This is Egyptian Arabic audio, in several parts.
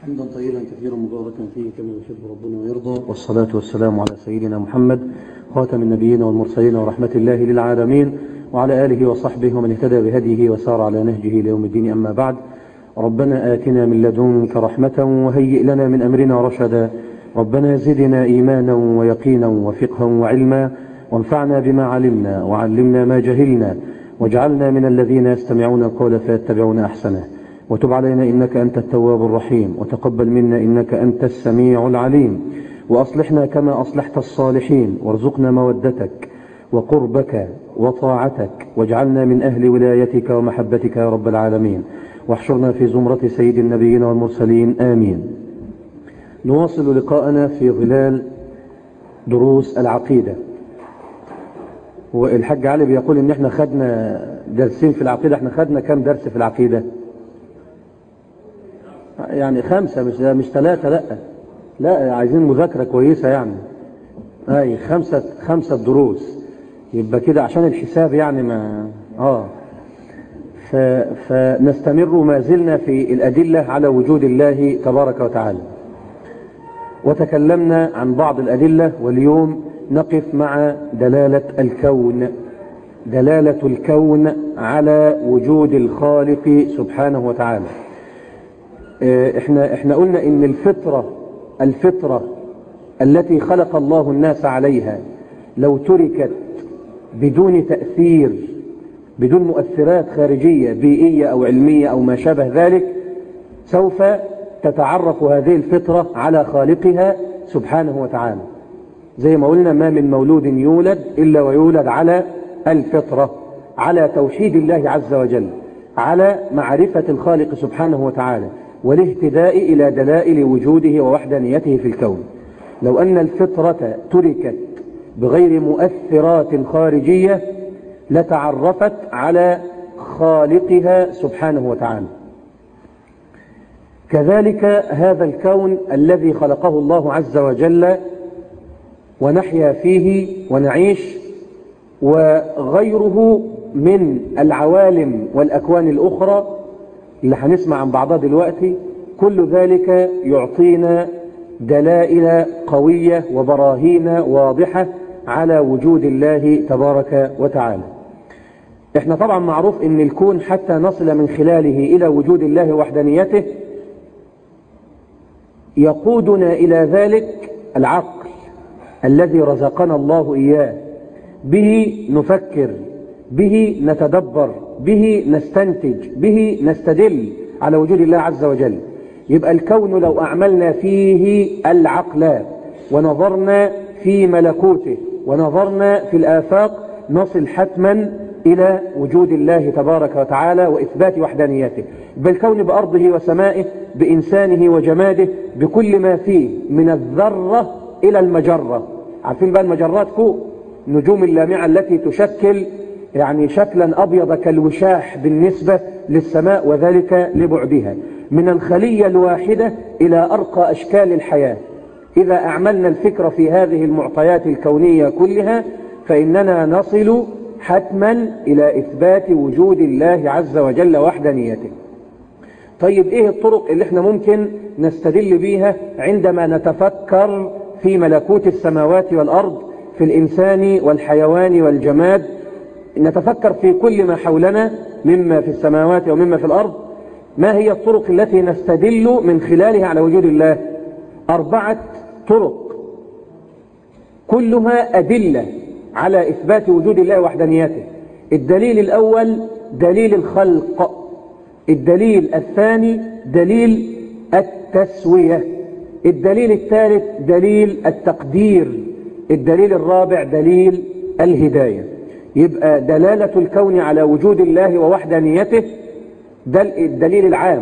حمدا طيبا كثيرا مباركا فيه كما يحب ربنا ويرضى والصلاة والسلام على سيدنا محمد خاتم النبيين والمرسلين ورحمة الله للعالمين وعلى آله وصحبه ومن اهتدى بهديه وسار على نهجه ليوم الدين أما بعد ربنا آتنا من لدنك رحمة وهيئ لنا من أمرنا رشدا ربنا زدنا إيمانا ويقينا وفقها وعلما وانفعنا بما علمنا وعلمنا ما جهلنا واجعلنا من الذين يستمعون القول فيتبعون أحسنه وتب علينا إنك أنت التواب الرحيم وتقبل منا إنك أنت السميع العليم وأصلحنا كما أصلحت الصالحين وارزقنا مودتك وقربك وطاعتك واجعلنا من أهل ولايتك ومحبتك يا رب العالمين واحشرنا في زمرة سيد النبيين والمرسلين آمين نواصل لقاءنا في ظلال دروس العقيدة والحاج علي بيقول ان احنا خدنا درسين في العقيدة احنا خدنا كم درس في العقيدة يعني خمسة مش مش ثلاثة لا لا عايزين مذاكرة كويسة يعني اي خمسة خمسة دروس يبقى كده عشان الحساب يعني ما اه ف... فنستمر ما زلنا في الأدلة على وجود الله تبارك وتعالى وتكلمنا عن بعض الأدلة واليوم نقف مع دلالة الكون دلالة الكون على وجود الخالق سبحانه وتعالى احنا احنا قلنا ان الفطرة الفطرة التي خلق الله الناس عليها لو تركت بدون تأثير بدون مؤثرات خارجية بيئية أو علمية أو ما شابه ذلك سوف تتعرف هذه الفطرة على خالقها سبحانه وتعالى زي ما قلنا ما من مولود يولد إلا ويولد على الفطرة على توحيد الله عز وجل على معرفة الخالق سبحانه وتعالى والاهتداء إلى دلائل وجوده ووحدانيته في الكون لو أن الفطرة تركت بغير مؤثرات خارجية لتعرفت على خالقها سبحانه وتعالى كذلك هذا الكون الذي خلقه الله عز وجل ونحيا فيه ونعيش وغيره من العوالم والأكوان الأخرى اللي هنسمع عن بعضها دلوقتي كل ذلك يعطينا دلائل قوية وبراهين واضحة على وجود الله تبارك وتعالى احنا طبعا معروف ان الكون حتى نصل من خلاله الى وجود الله وحدانيته يقودنا الى ذلك العقل الذي رزقنا الله اياه به نفكر به نتدبر به نستنتج به نستدل على وجود الله عز وجل يبقى الكون لو أعملنا فيه العقل ونظرنا في ملكوته ونظرنا في الآفاق نصل حتما إلى وجود الله تبارك وتعالى وإثبات وحدانيته بالكون بأرضه وسمائه بإنسانه وجماده بكل ما فيه من الذرة إلى المجرة عارفين بقى المجرات فوق نجوم اللامعة التي تشكل يعني شكلا أبيض كالوشاح بالنسبة للسماء وذلك لبعدها من الخلية الواحدة إلى أرقى أشكال الحياة إذا أعملنا الفكرة في هذه المعطيات الكونية كلها فإننا نصل حتما إلى إثبات وجود الله عز وجل وحدانيته طيب إيه الطرق اللي احنا ممكن نستدل بيها عندما نتفكر في ملكوت السماوات والأرض في الإنسان والحيوان والجماد نتفكر في كل ما حولنا مما في السماوات ومما في الأرض ما هي الطرق التي نستدل من خلالها على وجود الله أربعة طرق كلها أدلة على إثبات وجود الله وحدانيته الدليل الأول دليل الخلق الدليل الثاني دليل التسوية الدليل الثالث دليل التقدير الدليل الرابع دليل الهداية يبقى دلالة الكون على وجود الله ووحدانيته ده الدليل العام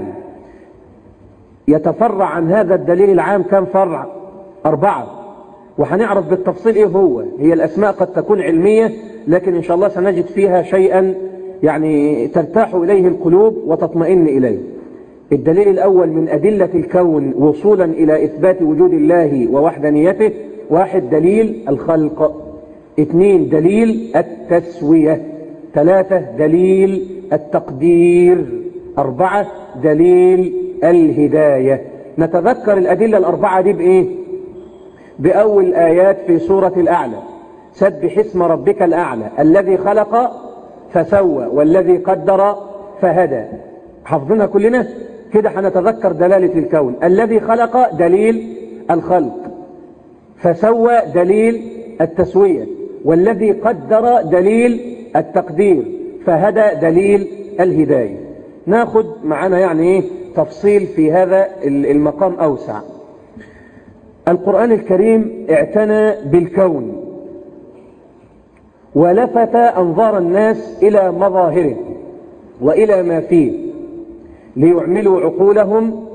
يتفرع عن هذا الدليل العام كم فرع أربعة وهنعرف بالتفصيل إيه هو هي الأسماء قد تكون علمية لكن إن شاء الله سنجد فيها شيئا يعني ترتاح إليه القلوب وتطمئن إليه الدليل الأول من أدلة الكون وصولا إلى إثبات وجود الله ووحدانيته واحد دليل الخلق اثنين دليل التسوية ثلاثة دليل التقدير أربعة دليل الهداية نتذكر الأدلة الأربعة دي بإيه بأول آيات في سورة الأعلى سبح اسم ربك الأعلى الذي خلق فسوى والذي قدر فهدى حفظنا كلنا كده هنتذكر دلالة الكون الذي خلق دليل الخلق فسوى دليل التسوية والذي قدر دليل التقدير فهدى دليل الهداية ناخد معنا يعني ايه تفصيل في هذا المقام أوسع القرآن الكريم اعتنى بالكون ولفت أنظار الناس إلى مظاهره وإلى ما فيه ليعملوا عقولهم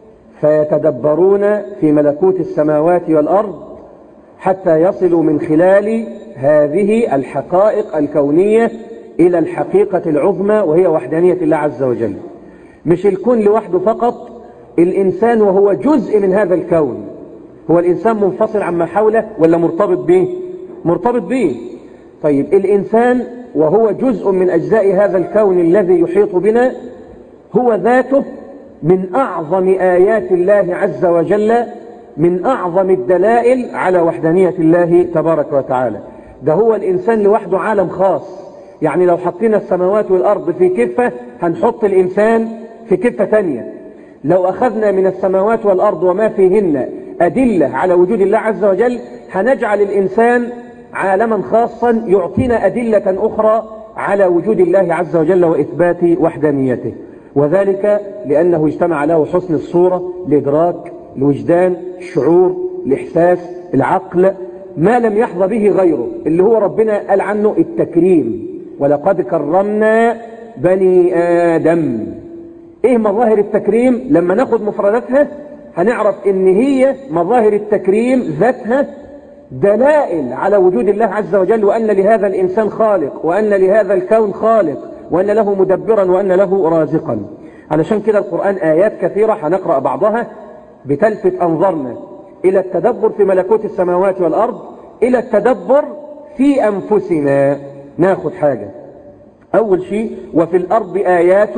فيتدبرون في ملكوت السماوات والأرض حتى يصلوا من خلال هذه الحقائق الكونية إلى الحقيقة العظمى وهي وحدانية الله عز وجل مش الكون لوحده فقط الإنسان وهو جزء من هذا الكون هو الإنسان منفصل عما حوله ولا مرتبط به مرتبط به طيب الإنسان وهو جزء من أجزاء هذا الكون الذي يحيط بنا هو ذاته من أعظم آيات الله عز وجل من أعظم الدلائل على وحدانية الله تبارك وتعالى ده هو الإنسان لوحده عالم خاص يعني لو حطينا السماوات والأرض في كفة هنحط الإنسان في كفة ثانية لو أخذنا من السماوات والأرض وما فيهن أدلة على وجود الله عز وجل هنجعل الإنسان عالما خاصا يعطينا أدلة أخرى على وجود الله عز وجل وإثبات وحدانيته وذلك لأنه اجتمع له حسن الصورة الإدراك الوجدان الشعور الإحساس العقل ما لم يحظى به غيره اللي هو ربنا قال عنه التكريم ولقد كرمنا بني آدم ايه مظاهر التكريم لما ناخد مفرداتها هنعرف ان هي مظاهر التكريم ذاتها دلائل على وجود الله عز وجل وأن لهذا الإنسان خالق وأن لهذا الكون خالق وأن له مدبرا وأن له رازقا علشان كده القرآن آيات كثيرة هنقرأ بعضها بتلفت أنظرنا إلى التدبر في ملكوت السماوات والأرض إلى التدبر في أنفسنا ناخد حاجة أول شيء وفي الأرض آيات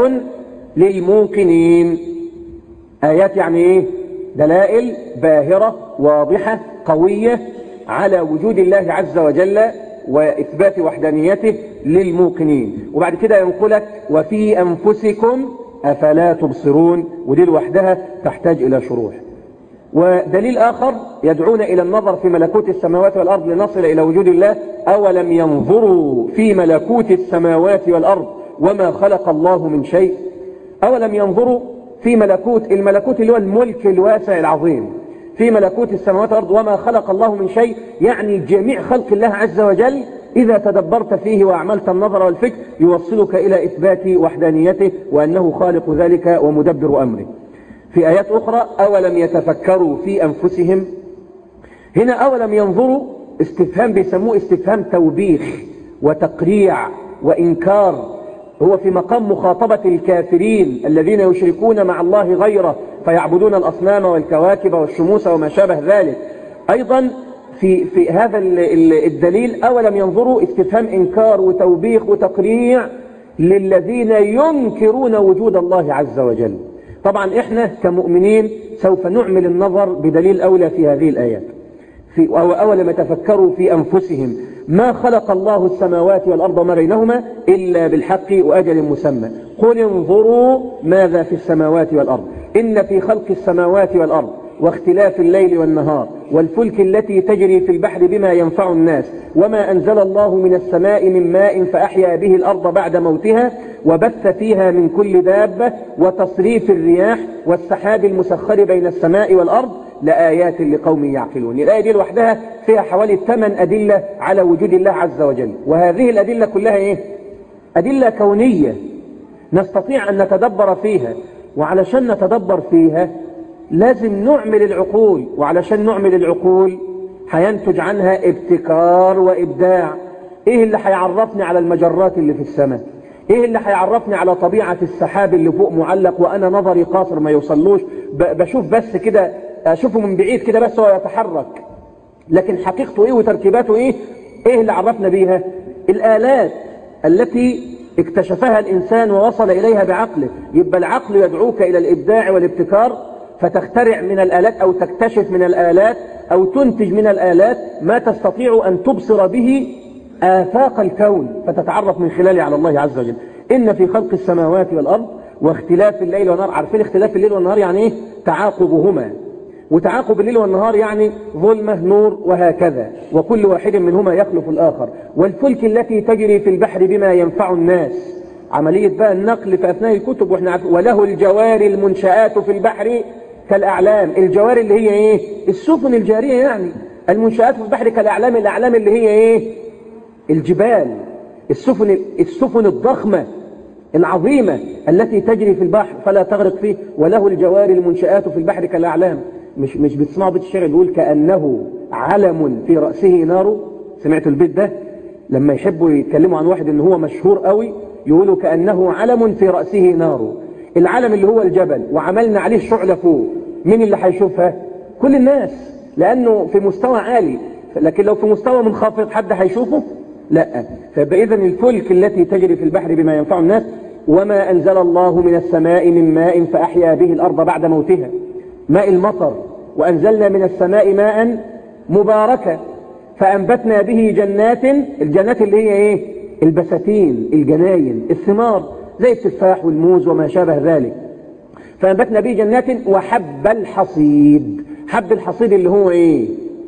للموقنين آيات يعني إيه دلائل باهرة واضحة قوية على وجود الله عز وجل وإثبات وحدانيته للموقنين وبعد كده ينقلك وفي أنفسكم أفلا تبصرون ودي لوحدها تحتاج إلى شروح ودليل آخر يدعون إلى النظر في ملكوت السماوات والأرض لنصل إلى وجود الله أولم ينظروا في ملكوت السماوات والأرض وما خلق الله من شيء أولم ينظروا في ملكوت الملكوت اللي هو الملك الواسع العظيم في ملكوت السماوات والأرض وما خلق الله من شيء يعني جميع خلق الله عز وجل إذا تدبرت فيه وأعملت النظر والفكر يوصلك إلى إثبات وحدانيته وأنه خالق ذلك ومدبر أمره في آيات أخرى أولم يتفكروا في أنفسهم هنا أولم ينظروا استفهام بيسموه استفهام توبيخ وتقريع وإنكار هو في مقام مخاطبة الكافرين الذين يشركون مع الله غيره فيعبدون الأصنام والكواكب والشموس وما شابه ذلك أيضا في, في هذا الدليل أولم ينظروا استفهام إنكار وتوبيخ وتقريع للذين ينكرون وجود الله عز وجل طبعا إحنا كمؤمنين سوف نعمل النظر بدليل أولى في هذه الآيات في أولم يتفكروا في أنفسهم ما خلق الله السماوات والأرض وما بينهما إلا بالحق وأجل مسمى قل انظروا ماذا في السماوات والأرض إن في خلق السماوات والأرض واختلاف الليل والنهار والفلك التي تجري في البحر بما ينفع الناس وما أنزل الله من السماء من ماء فأحيا به الأرض بعد موتها وبث فيها من كل دابة وتصريف الرياح والسحاب المسخر بين السماء والأرض لآيات لقوم يعقلون الآية دي لوحدها فيها حوالي ثمان أدلة على وجود الله عز وجل وهذه الأدلة كلها إيه؟ أدلة كونية نستطيع أن نتدبر فيها وعلشان نتدبر فيها لازم نعمل العقول وعلشان نعمل العقول هينتج عنها ابتكار وإبداع إيه اللي هيعرفني على المجرات اللي في السماء إيه اللي هيعرفني على طبيعة السحاب اللي فوق معلق وأنا نظري قاصر ما يوصلوش بشوف بس كده أشوفه من بعيد كده بس هو يتحرك لكن حقيقته إيه وتركيباته إيه إيه اللي عرفنا بيها الآلات التي اكتشفها الإنسان ووصل إليها بعقله يبقى العقل يدعوك إلى الإبداع والابتكار فتخترع من الآلات أو تكتشف من الآلات أو تنتج من الآلات ما تستطيع أن تبصر به آفاق الكون فتتعرف من خلاله على الله عز وجل إن في خلق السماوات والأرض واختلاف الليل والنهار عارفين اختلاف الليل والنهار يعني إيه تعاقبهما وتعاقب الليل والنهار يعني ظلمة نور وهكذا وكل واحد منهما يخلف الآخر والفلك التي تجري في البحر بما ينفع الناس عملية بقى النقل في أثناء الكتب وإحنا عارفين وله الجوار المنشآت في البحر كالأعلام الجوار اللي هي إيه السفن الجارية يعني المنشآت في البحر كالأعلام الأعلام اللي هي إيه الجبال السفن السفن الضخمة العظيمة التي تجري في البحر فلا تغرق فيه وله الجوار المنشآت في البحر كالأعلام مش مش بتسمعوا بيت الشعر بيقول كأنه علم في رأسه نار سمعتوا البيت ده لما يحبوا يتكلموا عن واحد ان هو مشهور قوي يقولوا كأنه علم في رأسه نار العلم اللي هو الجبل وعملنا عليه شعلة فوق مين اللي هيشوفها كل الناس لأنه في مستوى عالي لكن لو في مستوى منخفض حد هيشوفه لا فيبقى إذن الفلك التي تجري في البحر بما ينفع الناس وما أنزل الله من السماء من ماء فأحيا به الأرض بعد موتها ماء المطر وأنزلنا من السماء ماء مباركا فأنبتنا به جنات الجنات اللي هي إيه البساتين الجناين الثمار زي التفاح والموز وما شابه ذلك فأنبتنا به جنات وحب الحصيد حب الحصيد اللي هو إيه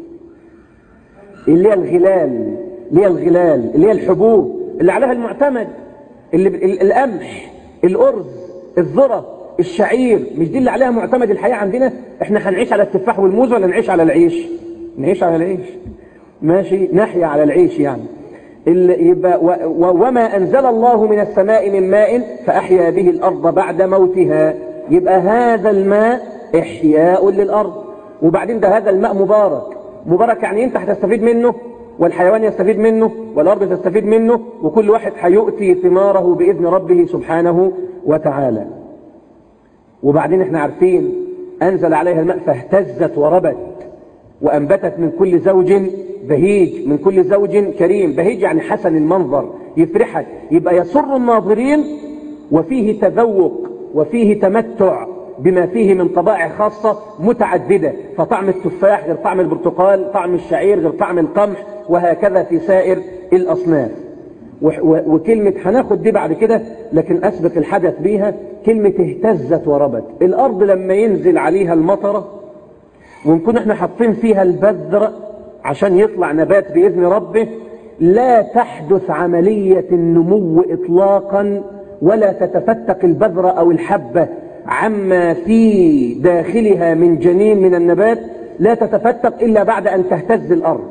اللي هي الغلال اللي هي الغلال اللي هي الحبوب اللي عليها المعتمد اللي القمح الأرز الذرة الشعير مش دي اللي عليها معتمد الحياة عندنا احنا هنعيش على التفاح والموز ولا نعيش على العيش نعيش على العيش ماشي نحيا على العيش يعني يبقى وما أنزل الله من السماء من ماء فأحيا به الأرض بعد موتها يبقى هذا الماء إحياء للأرض وبعدين ده هذا الماء مبارك مبارك يعني انت هتستفيد منه والحيوان يستفيد منه والأرض تستفيد منه وكل واحد هيؤتي ثماره بإذن ربه سبحانه وتعالى وبعدين احنا عارفين أنزل عليها الماء فاهتزت وربت وأنبتت من كل زوج بهيج من كل زوج كريم بهيج يعني حسن المنظر يفرحك يبقى يسر الناظرين وفيه تذوق وفيه تمتع بما فيه من طبائع خاصة متعددة فطعم التفاح غير طعم البرتقال طعم الشعير غير طعم القمح وهكذا في سائر الأصناف وكلمة هناخد دي بعد كده لكن أسبق الحدث بيها كلمة اهتزت وربت الأرض لما ينزل عليها المطرة ونكون احنا حاطين فيها البذر عشان يطلع نبات بإذن ربه لا تحدث عملية النمو إطلاقا ولا تتفتق البذرة أو الحبة عما في داخلها من جنين من النبات لا تتفتق إلا بعد أن تهتز الأرض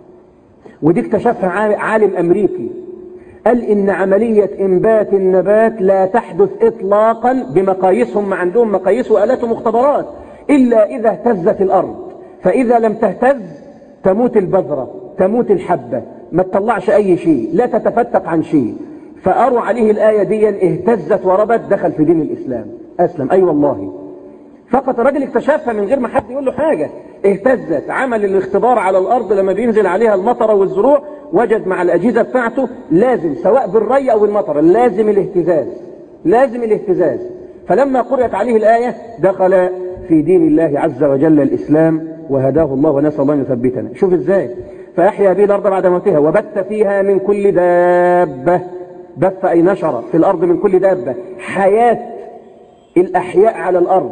ودي اكتشفها عالم أمريكي قال إن عملية إنبات النبات لا تحدث إطلاقا بمقاييسهم ما عندهم مقاييس وآلات ومختبرات إلا إذا اهتزت الأرض فإذا لم تهتز تموت البذرة تموت الحبة ما تطلعش أي شيء لا تتفتق عن شيء فأروا عليه الآية دي اهتزت وربت دخل في دين الإسلام أسلم أي أيوة والله فقط الراجل اكتشفها من غير ما حد يقول له حاجة اهتزت عمل الاختبار على الأرض لما بينزل عليها المطر والزروع وجد مع الأجهزة بتاعته لازم سواء بالري أو المطر لازم الاهتزاز لازم الاهتزاز فلما قرأت عليه الآية دخل في دين الله عز وجل الإسلام وهداه الله ونسأل الله أن يثبتنا شوف ازاي فأحيا به الأرض بعد موتها وبث فيها من كل دابة بث أي نشر في الأرض من كل دابة حياة الأحياء على الأرض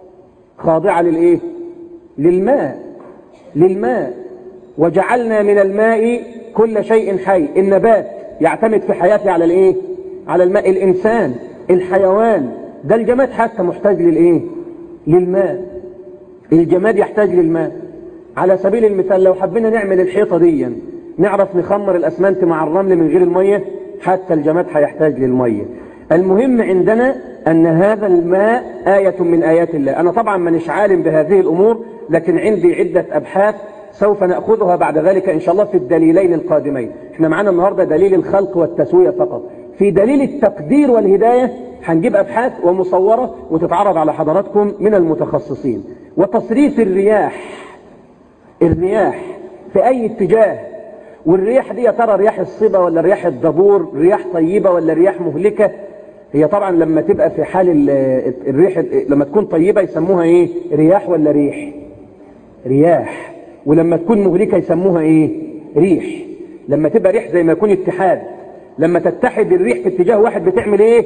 خاضعة للإيه للماء للماء وجعلنا من الماء كل شيء حي النبات يعتمد في حياته على الإيه على الماء الإنسان الحيوان ده الجماد حتى محتاج للإيه للماء الجماد يحتاج للماء على سبيل المثال لو حبينا نعمل الحيطة دي نعرف نخمر الأسمنت مع الرمل من غير المية حتى الجماد هيحتاج للمية المهم عندنا أن هذا الماء آية من آيات الله أنا طبعا مانيش عالم بهذه الأمور لكن عندي عدة أبحاث سوف نأخذها بعد ذلك إن شاء الله في الدليلين القادمين احنا معانا النهاردة دليل الخلق والتسوية فقط في دليل التقدير والهداية هنجيب أبحاث ومصورة وتتعرض على حضراتكم من المتخصصين وتصريف الرياح الرياح في أي اتجاه والرياح دي يا ترى رياح الصبا ولا رياح الدبور رياح طيبة ولا رياح مهلكة هي طبعا لما تبقى في حال ال- الريح لما تكون طيبة يسموها ايه رياح ولا ريح رياح ولما تكون مهلكة يسموها ايه ريح لما تبقى ريح زي ما يكون اتحاد لما تتحد الريح في اتجاه واحد بتعمل ايه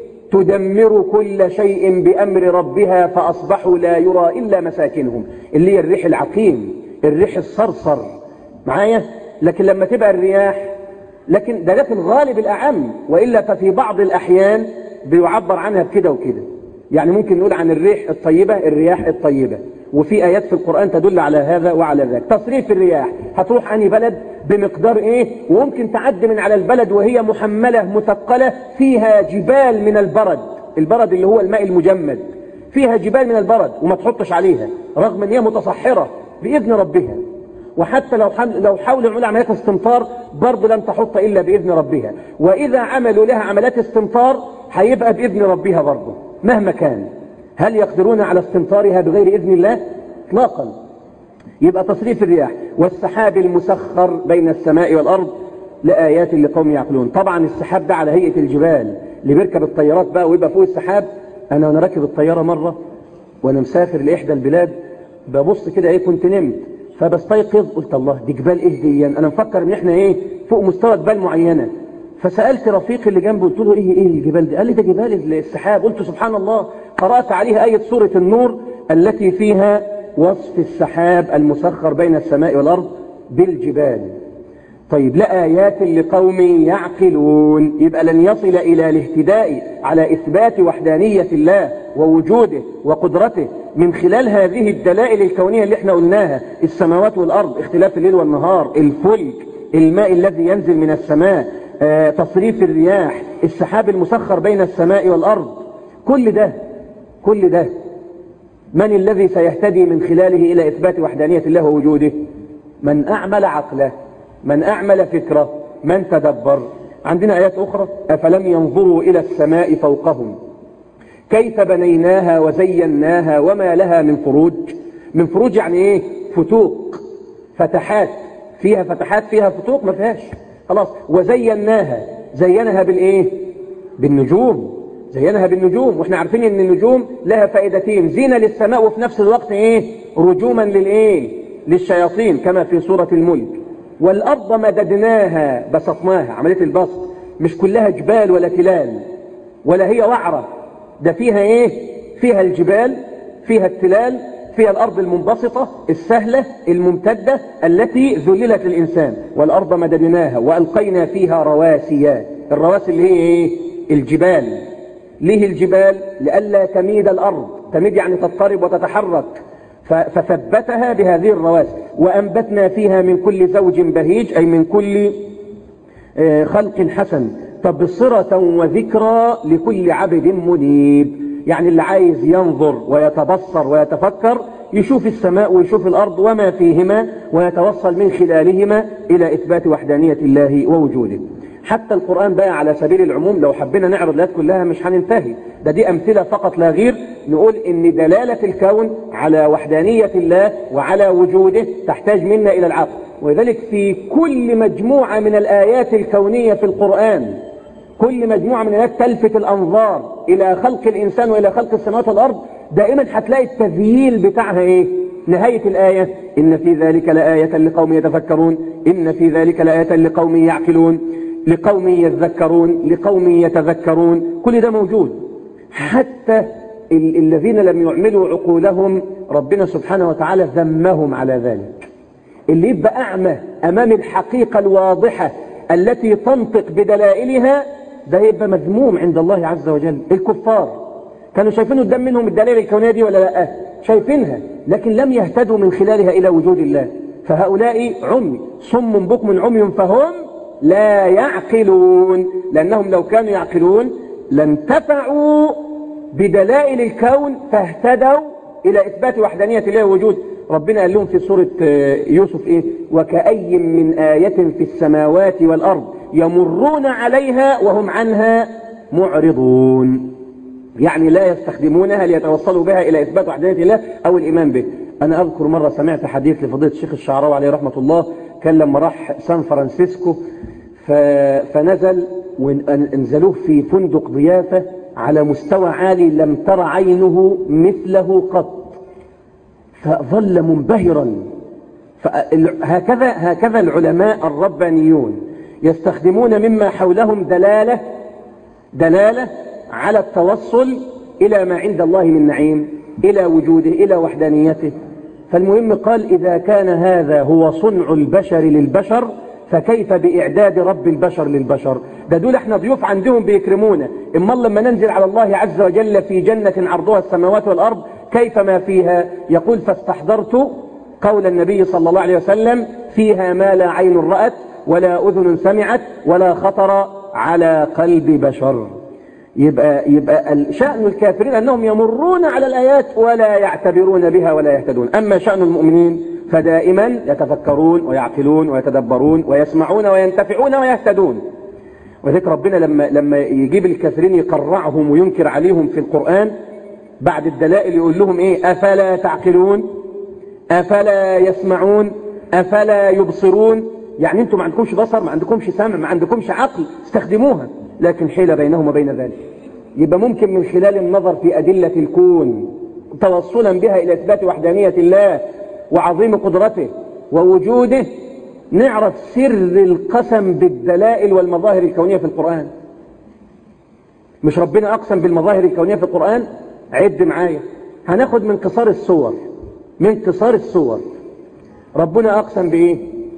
تدمر كل شيء بأمر ربها فأصبحوا لا يرى إلا مساكنهم اللي هي الريح العقيم الريح الصرصر معايا لكن لما تبقى الرياح لكن ده ده في الغالب الأعم وإلا ففي بعض الأحيان بيعبر عنها بكده وكده يعني ممكن نقول عن الريح الطيبة الرياح الطيبة وفي آيات في القرآن تدل على هذا وعلى ذاك تصريف الرياح هتروح عني بلد بمقدار إيه وممكن تعدي من على البلد وهي محملة مثقلة فيها جبال من البرد البرد اللي هو الماء المجمد فيها جبال من البرد وما تحطش عليها رغم ان هي متصحرة بإذن ربها وحتى لو حمل لو حاولوا يعملوا عمليات استمطار برضه لن تحط إلا بإذن ربها وإذا عملوا لها عمليات استمطار هيبقى بإذن ربها برضه مهما كان هل يقدرون على استمطارها بغير إذن الله؟ اطلاقا يبقى تصريف الرياح والسحاب المسخر بين السماء والأرض لآيات لقوم يعقلون طبعا السحاب ده على هيئة الجبال اللي بيركب الطيارات بقى ويبقى فوق السحاب أنا وأنا راكب الطيارة مرة وأنا مسافر لإحدى البلاد ببص كده إيه كنت نمت فبستيقظ قلت الله دي جبال إيه دي أنا مفكر إن إحنا إيه فوق مستوى جبال معينة فسألت رفيقي اللي جنبه قلت له إيه إيه الجبال دي قال لي ده جبال السحاب قلت سبحان الله قرأت عليها آية سورة النور التي فيها وصف السحاب المسخر بين السماء والأرض بالجبال طيب لآيات لقوم يعقلون يبقى لن يصل إلى الاهتداء على إثبات وحدانية الله ووجوده وقدرته من خلال هذه الدلائل الكونية اللي احنا قلناها السماوات والأرض اختلاف الليل والنهار الفلك الماء الذي ينزل من السماء آه، تصريف الرياح السحاب المسخر بين السماء والأرض كل ده كل ده من الذي سيهتدي من خلاله إلى إثبات وحدانية الله ووجوده من أعمل عقله من أعمل فكره من تدبر عندنا آيات أخرى أفلم ينظروا إلى السماء فوقهم كيف بنيناها وزيناها وما لها من فروج من فروج يعني إيه فتوق فتحات فيها فتحات فيها فتوق ما فيهاش خلاص وزيناها زينها بالإيه بالنجوم زينها بالنجوم واحنا عارفين ان النجوم لها فائدتين زينة للسماء وفي نفس الوقت ايه رجوما للايه للشياطين كما في سورة الملك والارض مددناها بسطناها عملية البسط مش كلها جبال ولا تلال ولا هي وعرة ده فيها ايه فيها الجبال فيها التلال فيها الارض المنبسطة السهلة الممتدة التي ذللت للانسان والارض مددناها والقينا فيها رواسي الرواسي اللي هي ايه الجبال ليه الجبال لئلا تميد الأرض تميد يعني تضطرب وتتحرك ف- فثبتها بهذه الرواسي وأنبتنا فيها من كل زوج بهيج أي من كل آه، خلق حسن تبصرة وذكرى لكل عبد منيب يعني اللي عايز ينظر ويتبصر ويتفكر يشوف السماء ويشوف الأرض وما فيهما ويتوصل من خلالهما إلى إثبات وحدانية الله ووجوده حتى القرآن بقى على سبيل العموم لو حبينا نعرض الآيات كلها مش هننتهي ده دي أمثلة فقط لا غير نقول إن دلالة الكون على وحدانية الله وعلى وجوده تحتاج منا إلى العقل ولذلك في كل مجموعة من الآيات الكونية في القرآن كل مجموعة من الآيات تلفت الأنظار إلى خلق الإنسان وإلى خلق السماوات والأرض دائما هتلاقي التذييل بتاعها إيه نهاية الآية إن في ذلك لآية لقوم يتفكرون إن في ذلك لآية لقوم يعقلون لقوم يذكرون لقوم يتذكرون كل ده موجود حتى ال- الذين لم يعملوا عقولهم ربنا سبحانه وتعالى ذمهم على ذلك اللي يبقى أعمى أمام الحقيقة الواضحة التي تنطق بدلائلها ده يبقى مذموم عند الله عز وجل الكفار كانوا شايفين قدام منهم الدلائل الكونية دي ولا لا شايفينها لكن لم يهتدوا من خلالها إلى وجود الله فهؤلاء عمي صم بكم عمي فهم لا يعقلون لأنهم لو كانوا يعقلون لانتفعوا بدلائل الكون فاهتدوا إلى إثبات وحدانية الله وجود ربنا قال لهم في سورة آه، يوسف إيه وكأي من آية في السماوات والأرض يمرون عليها وهم عنها معرضون يعني لا يستخدمونها ليتوصلوا بها إلى إثبات وحدانية الله أو الإيمان به أنا أذكر مرة سمعت حديث لفضيلة الشيخ الشعراوي عليه رحمة الله كان لما راح سان فرانسيسكو ف... فنزل وانزلوه في فندق ضيافة على مستوى عالي لم تر عينه مثله قط فظل منبهرا هكذا هكذا العلماء الربانيون يستخدمون مما حولهم دلالة دلالة على التوصل إلى ما عند الله من نعيم إلى وجوده إلى وحدانيته فالمهم قال إذا كان هذا هو صنع البشر للبشر فكيف بإعداد رب البشر للبشر ده دول احنا ضيوف عندهم بيكرمونا اما لما ننزل على الله عز وجل في جنة عرضها السماوات والأرض كيف ما فيها يقول فاستحضرت قول النبي صلى الله عليه وسلم فيها ما لا عين رأت ولا أذن سمعت ولا خطر على قلب بشر يبقى, يبقى شأن الكافرين أنهم يمرون على الآيات ولا يعتبرون بها ولا يهتدون أما شأن المؤمنين فدائما يتفكرون ويعقلون ويتدبرون ويسمعون وينتفعون ويهتدون وذلك ربنا لما, لما يجيب الكافرين يقرعهم وينكر عليهم في القرآن بعد الدلائل يقول لهم إيه أفلا تعقلون أفلا يسمعون أفلا يبصرون يعني أنتم ما عندكمش بصر ما عندكمش سمع ما عندكمش عقل استخدموها لكن حيلة بينهم وبين ذلك يبقى ممكن من خلال النظر في أدلة الكون توصلا بها إلى إثبات وحدانية الله وعظيم قدرته ووجوده نعرف سر القسم بالدلائل والمظاهر الكونية في القرآن مش ربنا أقسم بالمظاهر الكونية في القرآن عد معايا هناخد من قصار الصور من قصار الصور ربنا أقسم بإيه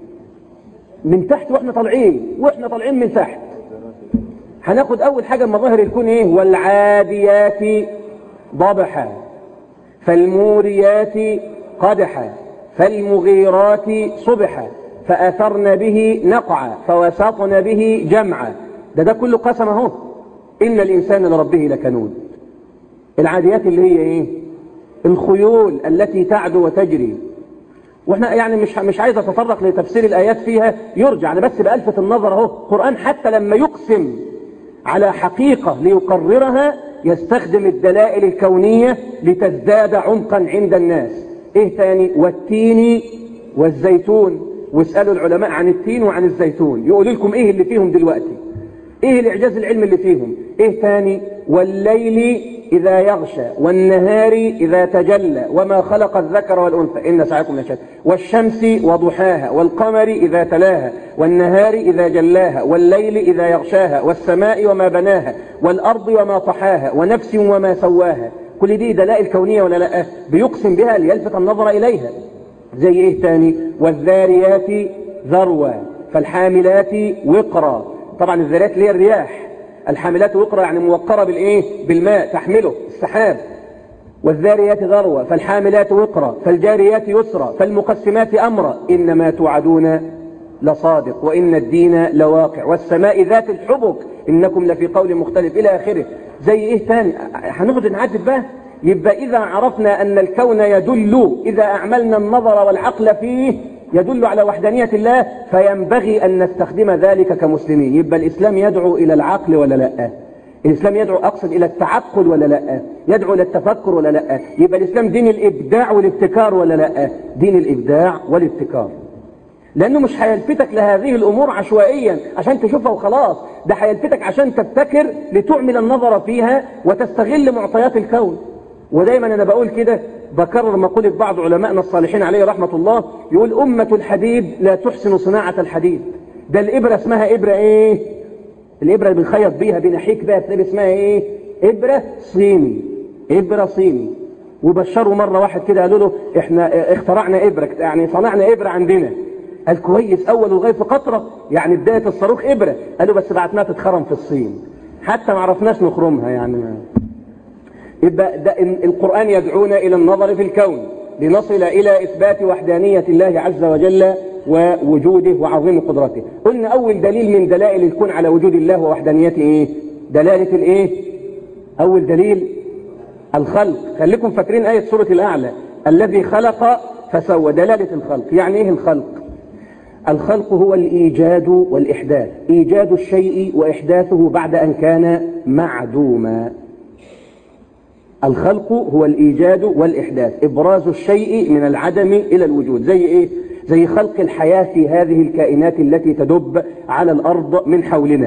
من تحت وإحنا طالعين وإحنا طالعين من تحت هناخد أول حاجة مظاهر الكون إيه والعاديات ضبحا فالموريات قدحا فالمغيرات صبحا فأثرن به نقعا فوسطن به جمعا ده ده كله قسم اهو إن الإنسان لربه لكنود العاديات اللي هي إيه الخيول التي تعدو وتجري واحنا يعني مش مش عايز اتطرق لتفسير الايات فيها يرجع انا بس بالفت النظر اهو القران حتى لما يقسم على حقيقه ليقررها يستخدم الدلائل الكونيه لتزداد عمقا عند الناس ايه تاني والتين والزيتون واسالوا العلماء عن التين وعن الزيتون يقولوا لكم ايه اللي فيهم دلوقتي ايه الاعجاز العلمي اللي فيهم ايه تاني والليل إذا يغشى والنهار إذا تجلى وما خلق الذكر والأنثى إن سعيكم لشتى والشمس وضحاها والقمر إذا تلاها والنهار إذا جلاها والليل إذا يغشاها والسماء وما بناها والأرض وما طحاها ونفس وما سواها كل دي دلائل كونية ولا لا بيقسم بها ليلفت النظر إليها زي إيه تاني والذاريات ذروة فالحاملات وقرا طبعا الذاريات اللي هي الرياح الحاملات وقرا يعني موقرة بالإيه بالماء تحمله السحاب والذاريات ذروة فالحاملات وقرا فالجاريات يسرا فالمقسمات أمرا إنما توعدون لصادق وإن الدين لواقع والسماء ذات الحبك إنكم لفي قول مختلف إلى آخره زي إيه تاني هنقعد نعدد بقى يبقى إذا عرفنا أن الكون يدل إذا أعملنا النظر والعقل فيه يدل على وحدانية الله فينبغي أن نستخدم ذلك كمسلمين يبقى الإسلام يدعو إلى العقل ولا لا الإسلام يدعو أقصد إلى التعقل ولا لا يدعو إلى التفكر ولا لا يبقى الإسلام دين الإبداع والابتكار ولا لا دين الإبداع والابتكار لأنه مش هيلفتك لهذه الأمور عشوائيا عشان تشوفها وخلاص ده هيلفتك عشان تبتكر لتعمل النظر فيها وتستغل معطيات الكون ودايما أنا بقول كده بكرر مقولة بعض علمائنا الصالحين عليه رحمة الله يقول أمة الحديد لا تحسن صناعة الحديد ده الإبرة اسمها إبرة إيه الإبرة اللي بنخيط بيها بنحيك بيها تلاقي اسمها إيه إبرة صيني إبرة صيني وبشروا مرة واحد كده قالوا له إحنا اخترعنا إبرة يعني صنعنا إبرة عندنا قال كويس أول وغاية في قطرة يعني بداية الصاروخ إبرة قالوا بس بعتناها تتخرم في الصين حتى ما عرفناش نخرمها يعني ما. يبقى ده القرآن يدعونا إلى النظر في الكون لنصل إلى إثبات وحدانية الله عز وجل ووجوده وعظيم قدرته قلنا أول دليل من دلائل الكون على وجود الله ووحدانيته إيه دلالة الإيه أول دليل الخلق خليكم فاكرين آية سورة الأعلى الذي خلق فسوى دلالة الخلق يعني إيه الخلق الخلق هو الإيجاد والإحداث إيجاد الشيء وإحداثه بعد أن كان معدوما الخلق هو الإيجاد والإحداث إبراز الشيء من العدم إلى الوجود زي إيه؟ زي خلق الحياة في هذه الكائنات التي تدب على الأرض من حولنا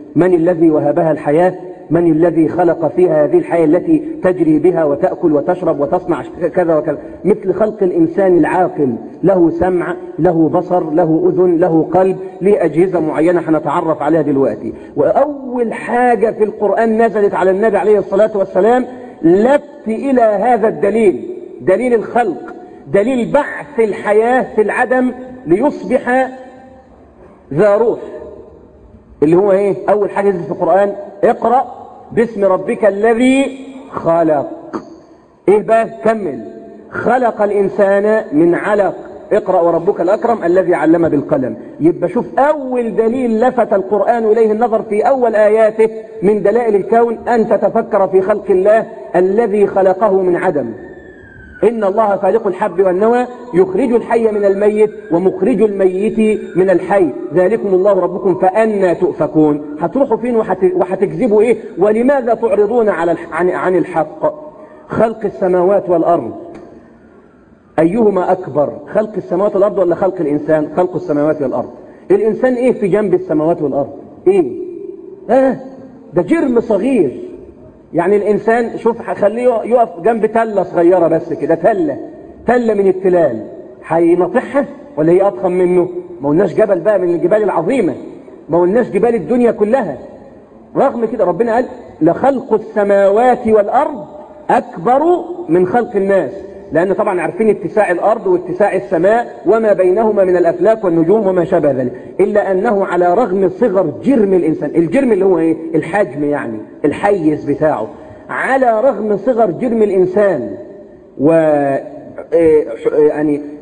من الذي وهبها الحياة من الذي خلق فيها هذه الحياة التي تجري بها وتأكل وتشرب وتصنع كذا وكذا مثل خلق الإنسان العاقل له سمع له بصر له أذن له قلب له أجهزة معينة هنتعرف عليها دلوقتي وأول حاجة في القرآن نزلت على النبي عليه الصلاة والسلام لفت إلى هذا الدليل دليل الخلق دليل بعث الحياة في العدم ليصبح ذا روح اللي هو ايه اول حاجة في القرآن اقرأ باسم ربك الذي خلق ايه بقى كمل خلق الانسان من علق اقرأ وربك الأكرم الذي علم بالقلم يبقى شوف أول دليل لفت القرآن إليه النظر في أول آياته من دلائل الكون أن تتفكر في خلق الله الذي خلقه من عدم إن الله فالق الحب والنوى يخرج الحي من الميت ومخرج الميت من الحي ذلكم الله ربكم فأنا تؤفكون هتروحوا فين وهتكذبوا إيه ولماذا تعرضون على عن, عن الحق خلق السماوات والأرض أيهما أكبر خلق السماوات والأرض ولا خلق الإنسان خلق السماوات والأرض الإنسان إيه في جنب السماوات والأرض إيه آه ده جرم صغير يعني الإنسان شوف خليه يقف جنب تلة صغيرة بس كده تلة تلة من التلال هينطحها ولا هي أضخم منه ما قلناش جبل بقى من الجبال العظيمة ما قلناش جبال الدنيا كلها رغم كده ربنا قال لخلق السماوات والأرض أكبر من خلق الناس لأن طبعا عارفين اتساع الأرض واتساع السماء وما بينهما من الأفلاك والنجوم وما شابه ذلك إلا أنه على رغم صغر جرم الإنسان الجرم اللي هو إيه؟ الحجم يعني الحيز بتاعه على رغم صغر جرم الإنسان و يعني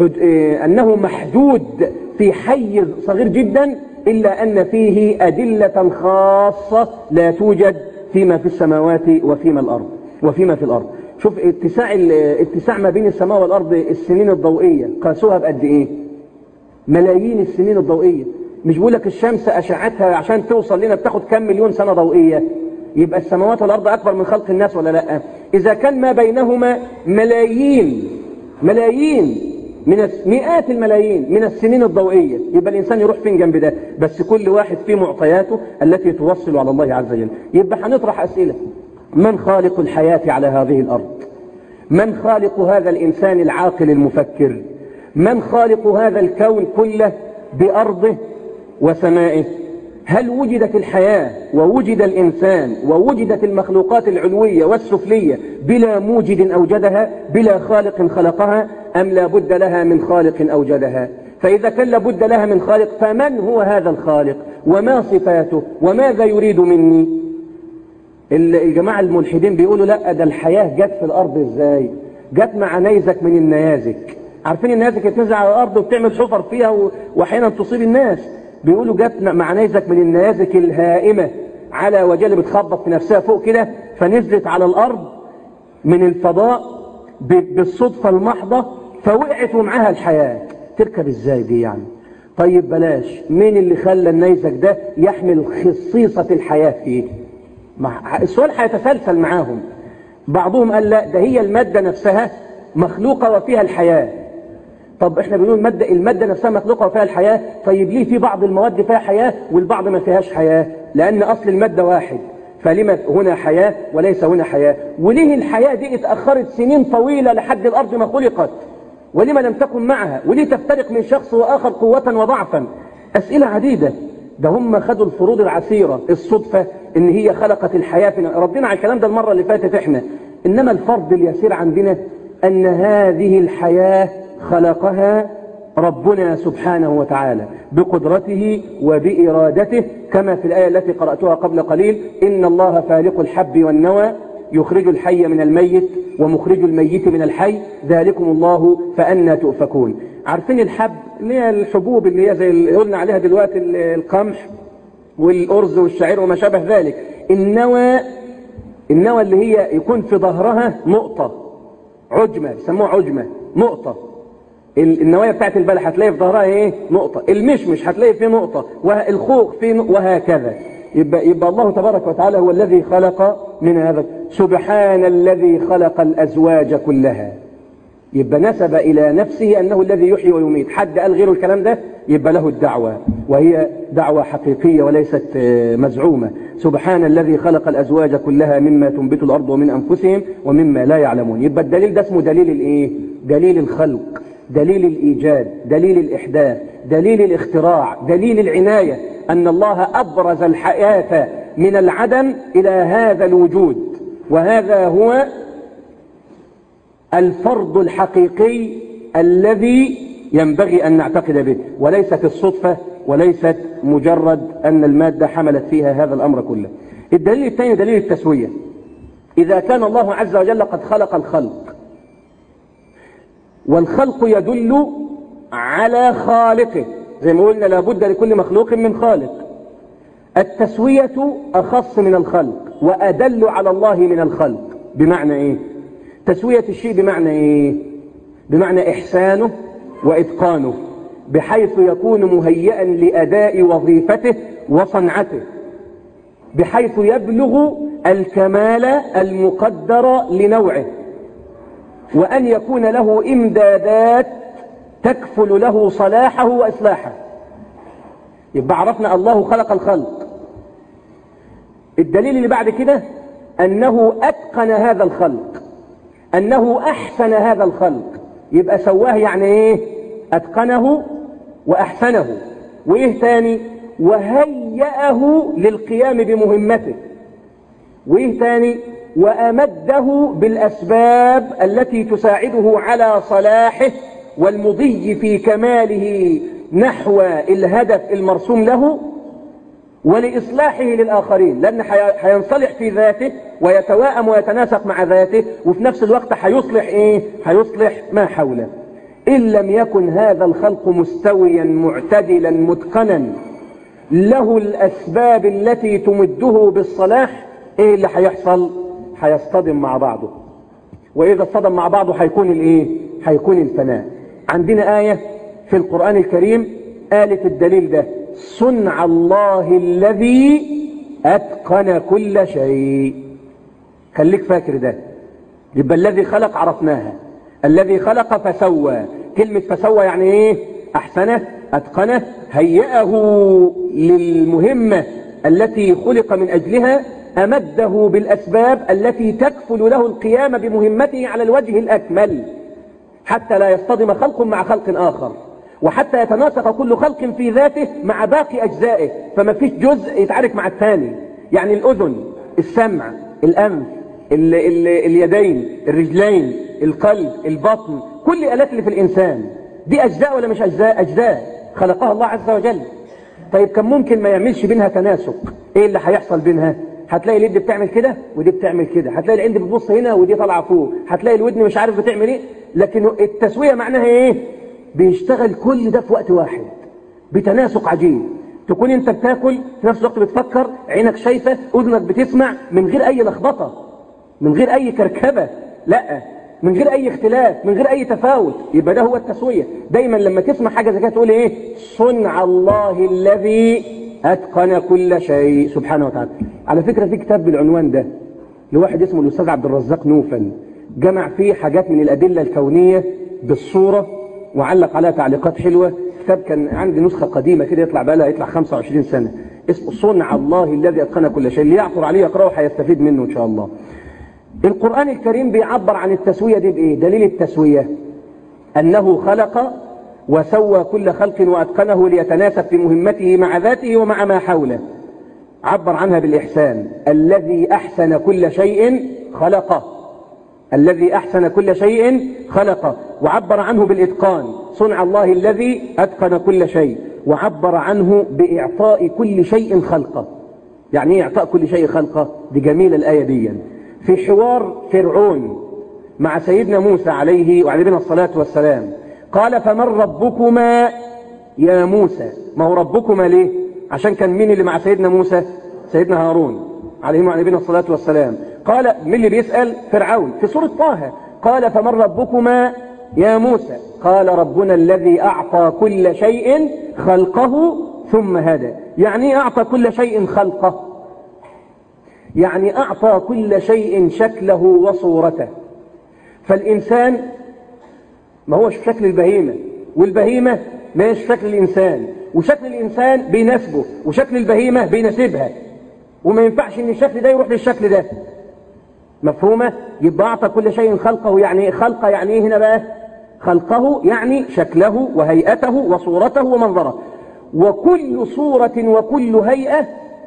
أنه محدود في حيز صغير جدا إلا أن فيه أدلة خاصة لا توجد فيما في السماوات وفيما الأرض وفيما في الأرض شوف اتساع اتساع ما بين السماء والأرض السنين الضوئية قاسوها بقد إيه ملايين السنين الضوئية مش بقول لك الشمس أشعتها عشان توصل لنا بتاخد كم مليون سنة ضوئية يبقى السماوات والأرض أكبر من خلق الناس ولا لا إذا كان ما بينهما ملايين ملايين من مئات الملايين من السنين الضوئية يبقى الإنسان يروح فين جنب ده بس كل واحد فيه معطياته التي توصل على الله عز وجل يبقى هنطرح أسئلة من خالق الحياة على هذه الأرض من خالق هذا الإنسان العاقل المفكر من خالق هذا الكون كله بأرضه وسمائه هل وجدت الحياة ووجد الإنسان ووجدت المخلوقات العلوية والسفلية بلا موجد أوجدها بلا خالق خلقها أم لا بد لها من خالق أوجدها فإذا كان لابد لها من خالق فمن هو هذا الخالق وما صفاته وماذا يريد مني الجماعة الملحدين بيقولوا لا ده الحياة جت في الأرض إزاي جت مع نيزك من النيازك عارفين النيازك بتنزل على الأرض وبتعمل حفر فيها وأحيانا تصيب الناس بيقولوا جت مع نيزك من النيازك الهائمة على وجل بتخبط في نفسها فوق كده فنزلت على الأرض من الفضاء بالصدفة المحضة فوقعت ومعها الحياة تركب ازاي دي يعني طيب بلاش مين اللي خلى النيزك ده يحمل خصيصة الحياة فيه السؤال هيتسلسل معاهم بعضهم قال لا ده هي المادة نفسها مخلوقة وفيها الحياة طب احنا بنقول المادة, المادة نفسها مخلوقة وفيها الحياة طيب ليه في بعض المواد فيها حياة والبعض ما فيهاش حياة لأن أصل المادة واحد فلما هنا حياة وليس هنا حياة وليه الحياة دي اتأخرت سنين طويلة لحد الأرض ما خلقت ولما لم تكن معها وليه تفترق من شخص وآخر قوة وضعفا أسئلة عديدة ده هم خدوا الفروض العسيرة الصدفة ان هي خلقت الحياة فينا ردينا على الكلام ده المرة اللي فاتت احنا انما الفرض اليسير عندنا ان هذه الحياة خلقها ربنا سبحانه وتعالى بقدرته وبإرادته كما في الآية التي قرأتها قبل قليل إن الله فالق الحب والنوى يخرج الحي من الميت ومخرج الميت من الحي ذلكم الله فأنا تؤفكون عارفين الحب اللي هي الحبوب اللي هي زي اللي قلنا عليها دلوقتي القمح والأرز والشعير وما شابه ذلك النوى النوى اللي هي يكون في ظهرها نقطة عجمة بيسموها عجمة نقطة النوايا بتاعت البلح هتلاقي في ظهرها ايه نقطة المشمش هتلاقي فيه نقطة والخوخ فيه وهكذا يبقى, يبقى الله تبارك وتعالى هو الذي خلق من هذا سبحان الذي خلق الأزواج كلها يبقى نسب إلى نفسه أنه الذي يحيي ويميت حد قال غيره الكلام ده يبقى له الدعوة وهي دعوة حقيقية وليست مزعومة سبحان الذي خلق الأزواج كلها مما تنبت الأرض ومن أنفسهم ومما لا يعلمون يبقى الدليل ده اسمه دليل الإيه؟ دليل الخلق دليل الإيجاد دليل الإحداث دليل الاختراع دليل العناية أن الله أبرز الحياة من العدم إلى هذا الوجود وهذا هو الفرض الحقيقي الذي ينبغي أن نعتقد به وليست الصدفة وليست مجرد أن المادة حملت فيها هذا الأمر كله الدليل الثاني دليل التسوية إذا كان الله عز وجل قد خلق الخلق والخلق يدل على خالقه زي ما قلنا لابد لكل مخلوق من خالق التسوية أخص من الخلق وأدل على الله من الخلق بمعنى إيه تسوية الشيء بمعنى إيه بمعنى إحسانه وإتقانه بحيث يكون مهيئا لأداء وظيفته وصنعته بحيث يبلغ الكمال المقدر لنوعه وأن يكون له إمدادات تكفل له صلاحه وإصلاحه يبقى عرفنا الله خلق الخلق الدليل اللي بعد كده أنه أتقن هذا الخلق أنه أحسن هذا الخلق يبقى سواه يعني إيه أتقنه وأحسنه وإيه تاني وهيأه للقيام بمهمته وإيه تاني وأمده بالأسباب التي تساعده على صلاحه والمضي في كماله نحو الهدف المرسوم له ولإصلاحه للآخرين لأن هينصلح في ذاته ويتواءم ويتناسق مع ذاته وفي نفس الوقت هيصلح إيه؟ هيصلح ما حوله إن لم يكن هذا الخلق مستويا معتدلا متقنا له الأسباب التي تمده بالصلاح إيه اللي هيحصل هيصطدم مع بعضه وإذا اصطدم مع بعضه هيكون الإيه هيكون الفناء عندنا آية في القرآن الكريم قالت الدليل ده صنع الله الذي أتقن كل شيء خليك فاكر ده يبقى الذي خلق عرفناها الذي خلق فسوى كلمة فسوى يعني ايه احسنه اتقنه هيئه للمهمة التي خلق من اجلها امده بالاسباب التي تكفل له القيام بمهمته على الوجه الاكمل حتى لا يصطدم خلق مع خلق اخر وحتى يتناسق كل خلق في ذاته مع باقي اجزائه فما فيش جزء يتعارك مع الثاني يعني الاذن السمع الانف ال ال اليدين الرجلين القلب البطن كل الالات اللي في الانسان دي اجزاء ولا مش اجزاء اجزاء خلقها الله عز وجل طيب كان ممكن ما يعملش بينها تناسق ايه اللي هيحصل بينها هتلاقي اليد بتعمل كده ودي بتعمل كده هتلاقي العين بتبص هنا ودي طالعه فوق هتلاقي الودن مش عارف بتعمل ايه لكن التسويه معناها ايه بيشتغل كل ده في وقت واحد بتناسق عجيب تكون انت بتاكل في نفس الوقت بتفكر عينك شايفه اذنك بتسمع من غير اي لخبطه من غير اي كركبه لا من غير اي اختلاف من غير اي تفاوت يبقى ده هو التسويه دايما لما تسمع حاجه زي كده تقول ايه صنع الله الذي اتقن كل شيء سبحانه وتعالى على فكره في كتاب بالعنوان ده لواحد اسمه الاستاذ عبد الرزاق نوفل جمع فيه حاجات من الادله الكونيه بالصوره وعلق عليها تعليقات حلوه كتاب كان عندي نسخه قديمه كده يطلع بقى لها يطلع 25 سنه اسمه صنع الله الذي اتقن كل شيء اللي يعثر عليه يقراه هيستفيد منه ان شاء الله القرآن الكريم بيعبر عن التسوية دي بإيه دليل التسوية أنه خلق وسوى كل خلق وأتقنه ليتناسب في مهمته مع ذاته ومع ما حوله عبر عنها بالإحسان الذي أحسن كل شيء خلقه الذي أحسن كل شيء خلقه وعبر عنه بالإتقان صنع الله الذي أتقن كل شيء وعبر عنه بإعطاء كل شيء خلقه يعني ايه إعطاء كل شيء خلقه دي جميلة الآية دي في حوار فرعون مع سيدنا موسى عليه وعلى نبينا الصلاة والسلام قال فمن ربكما يا موسى ما هو ربكما ليه عشان كان مين اللي مع سيدنا موسى سيدنا هارون عليه وعلى نبينا الصلاة والسلام قال مين اللي بيسأل فرعون في سورة طه قال فمن ربكما يا موسى قال ربنا الذي أعطى كل شيء خلقه ثم هدى يعني أعطى كل شيء خلقه يعني أعطى كل شيء شكله وصورته فالإنسان ما هوش شكل البهيمة والبهيمة مش شكل الإنسان وشكل الإنسان بيناسبه وشكل البهيمة بيناسبها وما ينفعش ان الشكل ده يروح للشكل ده مفهومة يبقى أعطى كل شيء خلقه يعني خلقه يعني ايه هنا بقى خلقه يعني شكله وهيئته وصورته ومنظره وكل صورة وكل هيئة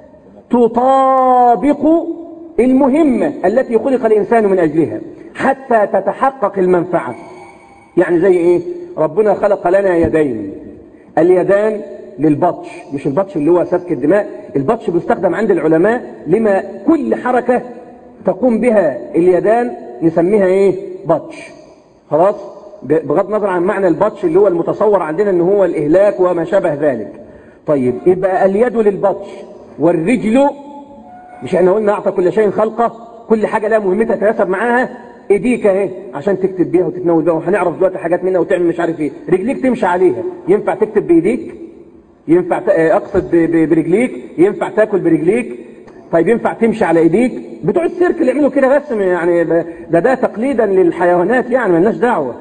تطابق المهمة التي خلق الإنسان من أجلها حتى تتحقق المنفعة يعني زي إيه ربنا خلق لنا يدين اليدان للبطش مش البطش اللي هو سفك الدماء البطش بيستخدم عند العلماء لما كل حركة تقوم بها اليدان نسميها ايه بطش خلاص بغض النظر عن معنى البطش اللي هو المتصور عندنا ان هو الاهلاك وما شابه ذلك طيب يبقى اليد للبطش والرجل مش احنا قلنا اعطى كل شيء خلقه كل حاجة لها مهمتها تناسب معاها ايديك اهي عشان تكتب بيها وتتناول بيها وهنعرف دلوقتي حاجات منها وتعمل مش عارف ايه رجليك تمشي عليها ينفع تكتب بايديك ينفع اقصد برجليك ينفع تاكل برجليك طيب ينفع تمشي على ايديك بتوع السيرك اللي يعملوا كده بس يعني ده ده تقليدا للحيوانات يعني مالناش دعوه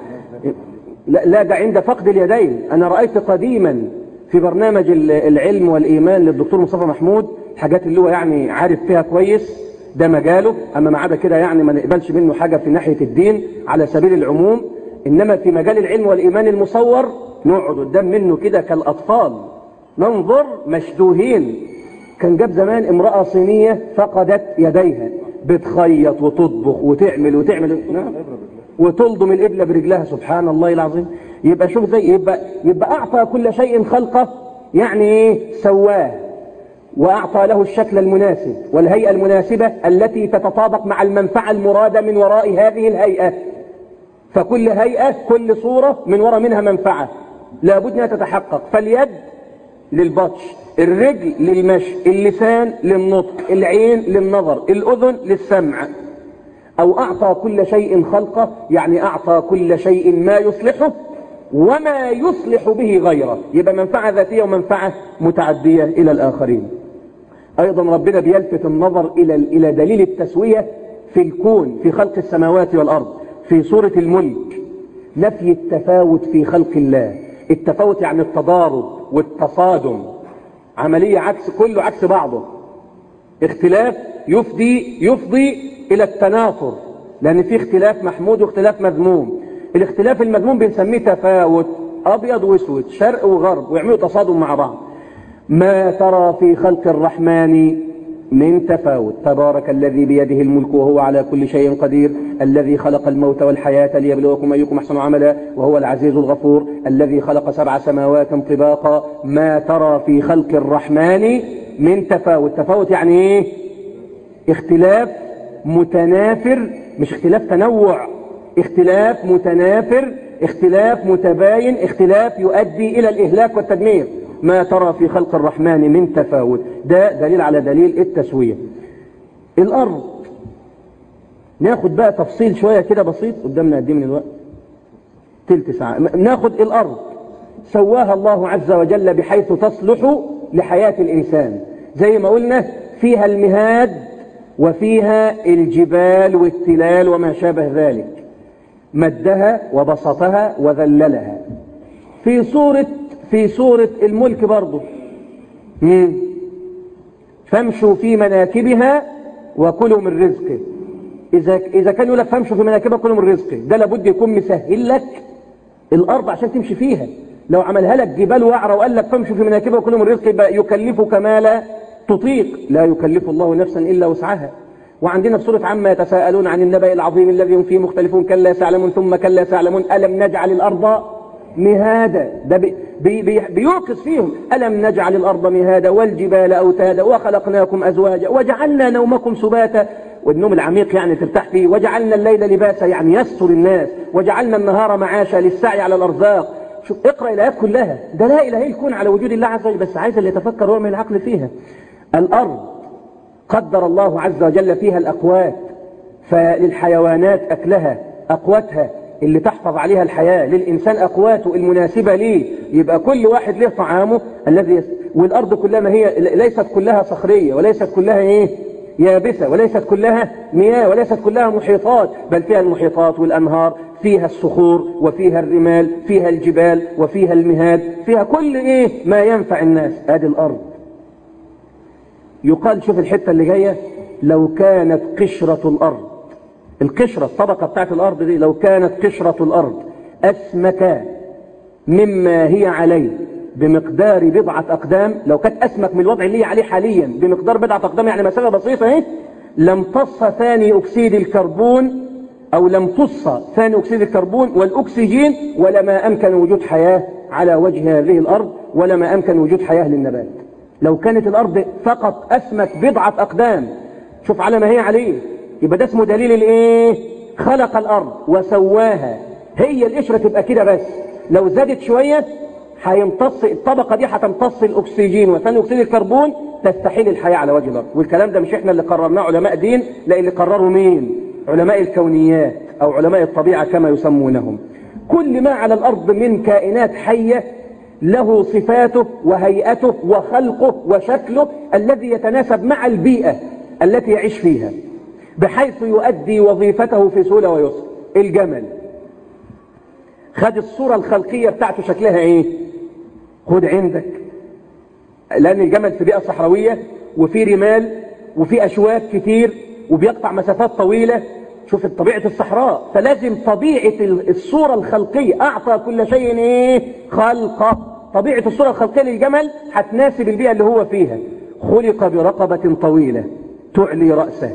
لا, لا ده عند فقد اليدين انا رايت قديما في برنامج العلم والايمان للدكتور مصطفى محمود حاجات اللي هو يعني عارف فيها كويس ده مجاله اما ما عدا كده يعني ما نقبلش منه حاجه في ناحيه الدين على سبيل العموم انما في مجال العلم والايمان المصور نقعد قدام منه كده كالاطفال ننظر مشدوهين كان جاب زمان امرأة صينية فقدت يديها بتخيط وتطبخ وتعمل وتعمل نعم وتلضم الإبلة برجلها سبحان الله العظيم يبقى شوف زي يبقى, يبقى أعطى كل شيء خلقه يعني إيه سواه وأعطى له الشكل المناسب والهيئة المناسبة التي تتطابق مع المنفعة المرادة من وراء هذه الهيئة فكل هيئة كل صورة من وراء منها منفعة لابد أن تتحقق فاليد للبطش الرجل للمشي اللسان للنطق العين للنظر الأذن للسمع أو أعطى كل شيء خلقه يعني أعطى كل شيء ما يصلحه وما يصلح به غيره يبقى منفعة ذاتية ومنفعة متعدية إلى الآخرين أيضا ربنا بيلفت النظر إلى إلى دليل التسوية في الكون في خلق السماوات والأرض في سورة الملك نفي التفاوت في خلق الله التفاوت يعني التضارب والتصادم عملية عكس كله عكس بعضه اختلاف يفضي يفضي إلى التنافر لأن في اختلاف محمود واختلاف مذموم الاختلاف المذموم بنسميه تفاوت أبيض واسود شرق وغرب ويعملوا تصادم مع بعض ما ترى في خلق الرحمن من تفاوت تبارك الذي بيده الملك وهو على كل شيء قدير الذي خلق الموت والحياة ليبلوكم أيكم أحسن عملا وهو العزيز الغفور الذي خلق سبع سماوات طباقا ما ترى في خلق الرحمن من تفاوت تفاوت يعني ايه اختلاف متنافر مش اختلاف تنوع اختلاف متنافر اختلاف متباين اختلاف يؤدي إلى الإهلاك والتدمير ما ترى في خلق الرحمن من تفاوت ده دليل على دليل التسوية الأرض ناخد بقى تفصيل شوية كده بسيط قدامنا قد من الوقت تلت ساعة ناخد الأرض سواها الله عز وجل بحيث تصلح لحياة الإنسان زي ما قلنا فيها المهاد وفيها الجبال والتلال وما شابه ذلك مدها وبسطها وذللها في سورة في سورة الملك برضه مم. فامشوا في مناكبها وكلوا من رزقه إذا إذا كان يقول لك فامشوا في مناكبها وكلوا من رزقه ده لابد يكون مسهل لك الأرض عشان تمشي فيها لو عملها لك جبال وعرة وقال لك فامشوا في مناكبها وكلوا من رزقه يبقى يكلفك ما لا تطيق لا يكلف الله نفسا إلا وسعها وعندنا في سورة عما يتساءلون عن النبأ العظيم الذي هم فيه مختلفون كلا سيعلمون ثم كلا سيعلمون ألم نجعل الأرض مهادا ده بي بي بي بيوقظ فيهم ألم نجعل الأرض مهادا والجبال أوتادا وخلقناكم أزواجا وجعلنا نومكم سباتا والنوم العميق يعني ترتاح فيه وجعلنا الليل لباسا يعني يستر الناس وجعلنا النهار معاشا للسعي على الأرزاق شوف اقرأ الآيات كلها دلائل هي الكون على وجود الله عز وجل بس عايز اللي يتفكر ويعمل العقل فيها الأرض قدر الله عز وجل فيها الأقوات فللحيوانات أكلها أقواتها اللي تحفظ عليها الحياة للإنسان أقواته المناسبة ليه يبقى كل واحد له طعامه الذي يس... والأرض كلها ما هي ليست كلها صخرية وليست كلها إيه يابسة وليست كلها مياه وليست كلها محيطات بل فيها المحيطات والأنهار فيها الصخور وفيها الرمال فيها الجبال وفيها المهاد فيها كل ايه ما ينفع الناس ادي الارض يقال شوف الحتة اللي جاية لو كانت قشرة الارض القشرة الطبقة بتاعت الارض دي لو كانت قشرة الارض اسمك مما هي عليه بمقدار بضعة أقدام لو كانت أسمك من الوضع اللي هي عليه حاليا بمقدار بضعة أقدام يعني مسافة بسيطة اهي لم تص ثاني أكسيد الكربون أو لم تص ثاني أكسيد الكربون والأكسجين ولما أمكن وجود حياة على وجه هذه الأرض ولما أمكن وجود حياة للنبات لو كانت الأرض فقط أسمك بضعة أقدام شوف على ما هي عليه يبقى ده اسمه دليل الإيه خلق الأرض وسواها هي القشرة تبقى كده بس لو زادت شوية هيمتص الطبقة دي هتمتص الأكسجين وثاني أكسيد الكربون تستحيل الحياة على وجه الأرض والكلام ده مش احنا اللي قررناه علماء دين لا اللي قرروا مين علماء الكونيات أو علماء الطبيعة كما يسمونهم كل ما على الأرض من كائنات حية له صفاته وهيئته وخلقه وشكله الذي يتناسب مع البيئة التي يعيش فيها بحيث يؤدي وظيفته في سهولة ويسر الجمل خد الصورة الخلقية بتاعته شكلها ايه خد عندك لأن الجمل في بيئة صحراوية وفي رمال وفي أشواك كتير وبيقطع مسافات طويلة شوف طبيعة الصحراء فلازم طبيعة الصورة الخلقية أعطى كل شيء إيه خلقه طبيعة الصورة الخلقية للجمل هتناسب البيئة اللي هو فيها خلق برقبة طويلة تعلي رأسه